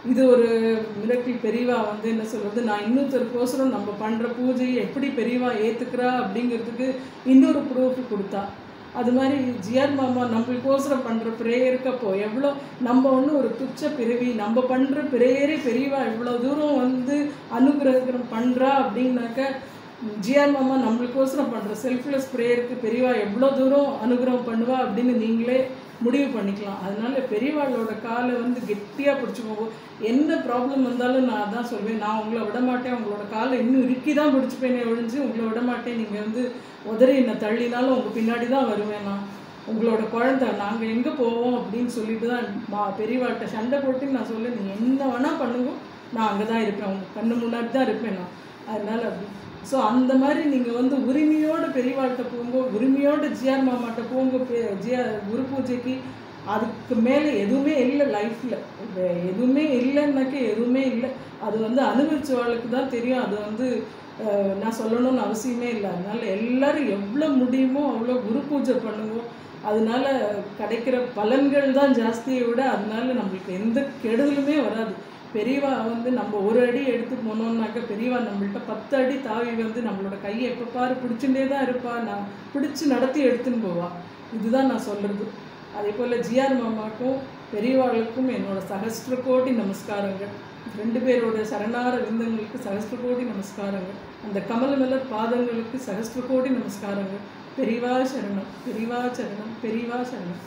இது ஒரு மிரக்கிள் பெரியவா வந்து என்ன சொல்கிறது நான் இன்னொருத்தருக்கோசரம் நம்ம பண்ணுற பூஜையை எப்படி பெரியவா ஏற்றுக்கிறா அப்படிங்கிறதுக்கு இன்னொரு ப்ரூஃப் கொடுத்தா அது மாதிரி ஜிஆர் மாமா நம்மளுக்கோசரம் பண்ணுற ப்ரேயருக்கு அப்போ எவ்வளோ நம்ம ஒன்றும் ஒரு துச்ச பிறவி நம்ம பண்ணுற ப்ரேயரே பெரியவா இவ்வளோ தூரம் வந்து அனுகிரகம் பண்ணுறா அப்படின்னாக்க ஜிஆர் மாமா நம்மளுக்கோசரம் பண்ணுற செல்ஃப்லெஸ் ப்ரேயருக்கு பெரியவா எவ்வளோ தூரம் அனுகிரகம் பண்ணுவா அப்படின்னு நீங்களே முடிவு பண்ணிக்கலாம் அதனால பெரியவாளோட காலை வந்து கெட்டியாக பிடிச்சிக்கோங்க என்ன ப்ராப்ளம் வந்தாலும் நான் அதான் சொல்வேன் நான் உங்களை விட மாட்டேன் உங்களோட காலை இன்னும் இறுக்கி தான் பிடிச்சிப்பேனே ஒழிஞ்சு உங்களை விட மாட்டேன் நீங்கள் வந்து உதறி என்னை தள்ளினாலும் உங்கள் பின்னாடி தான் வருவேன் நான் உங்களோட குழந்தை நாங்கள் எங்கே போவோம் அப்படின்னு சொல்லிட்டு தான் மா பெரியவாள்கிட்ட சண்டை போட்டு நான் சொல்ல நீ என்ன வேணால் பண்ணுங்க நான் அங்கே தான் இருப்பேன் உங்கள் கண்ணு முன்னாடி தான் இருப்பேன் நான் அதனால அப்படி ஸோ அந்த மாதிரி நீங்கள் வந்து உரிமையோட பெரியவாள்கிட்ட போங்க உரிமையோட ஜிஆர் மாமாட்ட போங்க பெ- ஜிஆர் குரு பூஜைக்கு அதுக்கு மேலே எதுவுமே இல்லை லைஃப்பில் எதுவுமே இல்லைன்னாக்க எதுவுமே இல்லை அது வந்து அனுபவிச்சவாளுக்கு தான் தெரியும் அது வந்து அஹ், நான் சொல்லணும்னு அவசியமே இல்லை அதனால எல்லாரும் எவ்வளோ முடியுமோ அவ்வளோ குரு பூஜை பண்ணுவோம் அதனால கிடைக்கிற பலன்கள் தான் ஜாஸ்தியை விட அதனால நம்மளுக்கு எந்த கெடுதலுமே வராது பெரியவா வந்து நம்ம ஒரு அடி எடுத்து போனோம்னாக்க பெரியவா நம்மள்ட்ட பத்து அடி தாவி வந்து நம்மளோட கையை எப்போ பாரு பிடிச்சுட்டே தான் இருப்பா நான் பிடிச்சு நடத்தி எடுத்துன்னு போவா இதுதான் நான் சொல்கிறது அதே போல் ஜிஆர் மாமாக்கும் பெரியவாளுக்கும் என்னோட சகஸ்ர கோடி நமஸ்காரங்கள் ரெண்டு பேரோட சரணார விந்தங்களுக்கு சகஸ்ர கோடி நமஸ்காரங்கள் அந்த கமலமலர் பாதங்களுக்கு சகஸ்ர கோடி நமஸ்காரங்கள் பெரிவா சரணம் பெரிவா சரணம் பெரிவா சரணம்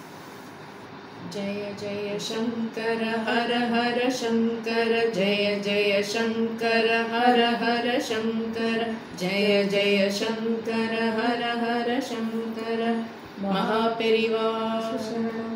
जय जय शङ्कर हर हर शङ्कर जय जय शङ्कर हर हर शङ्कर जय जय शङ्कर हर हर शङ्कर महापेरिवा शरणम्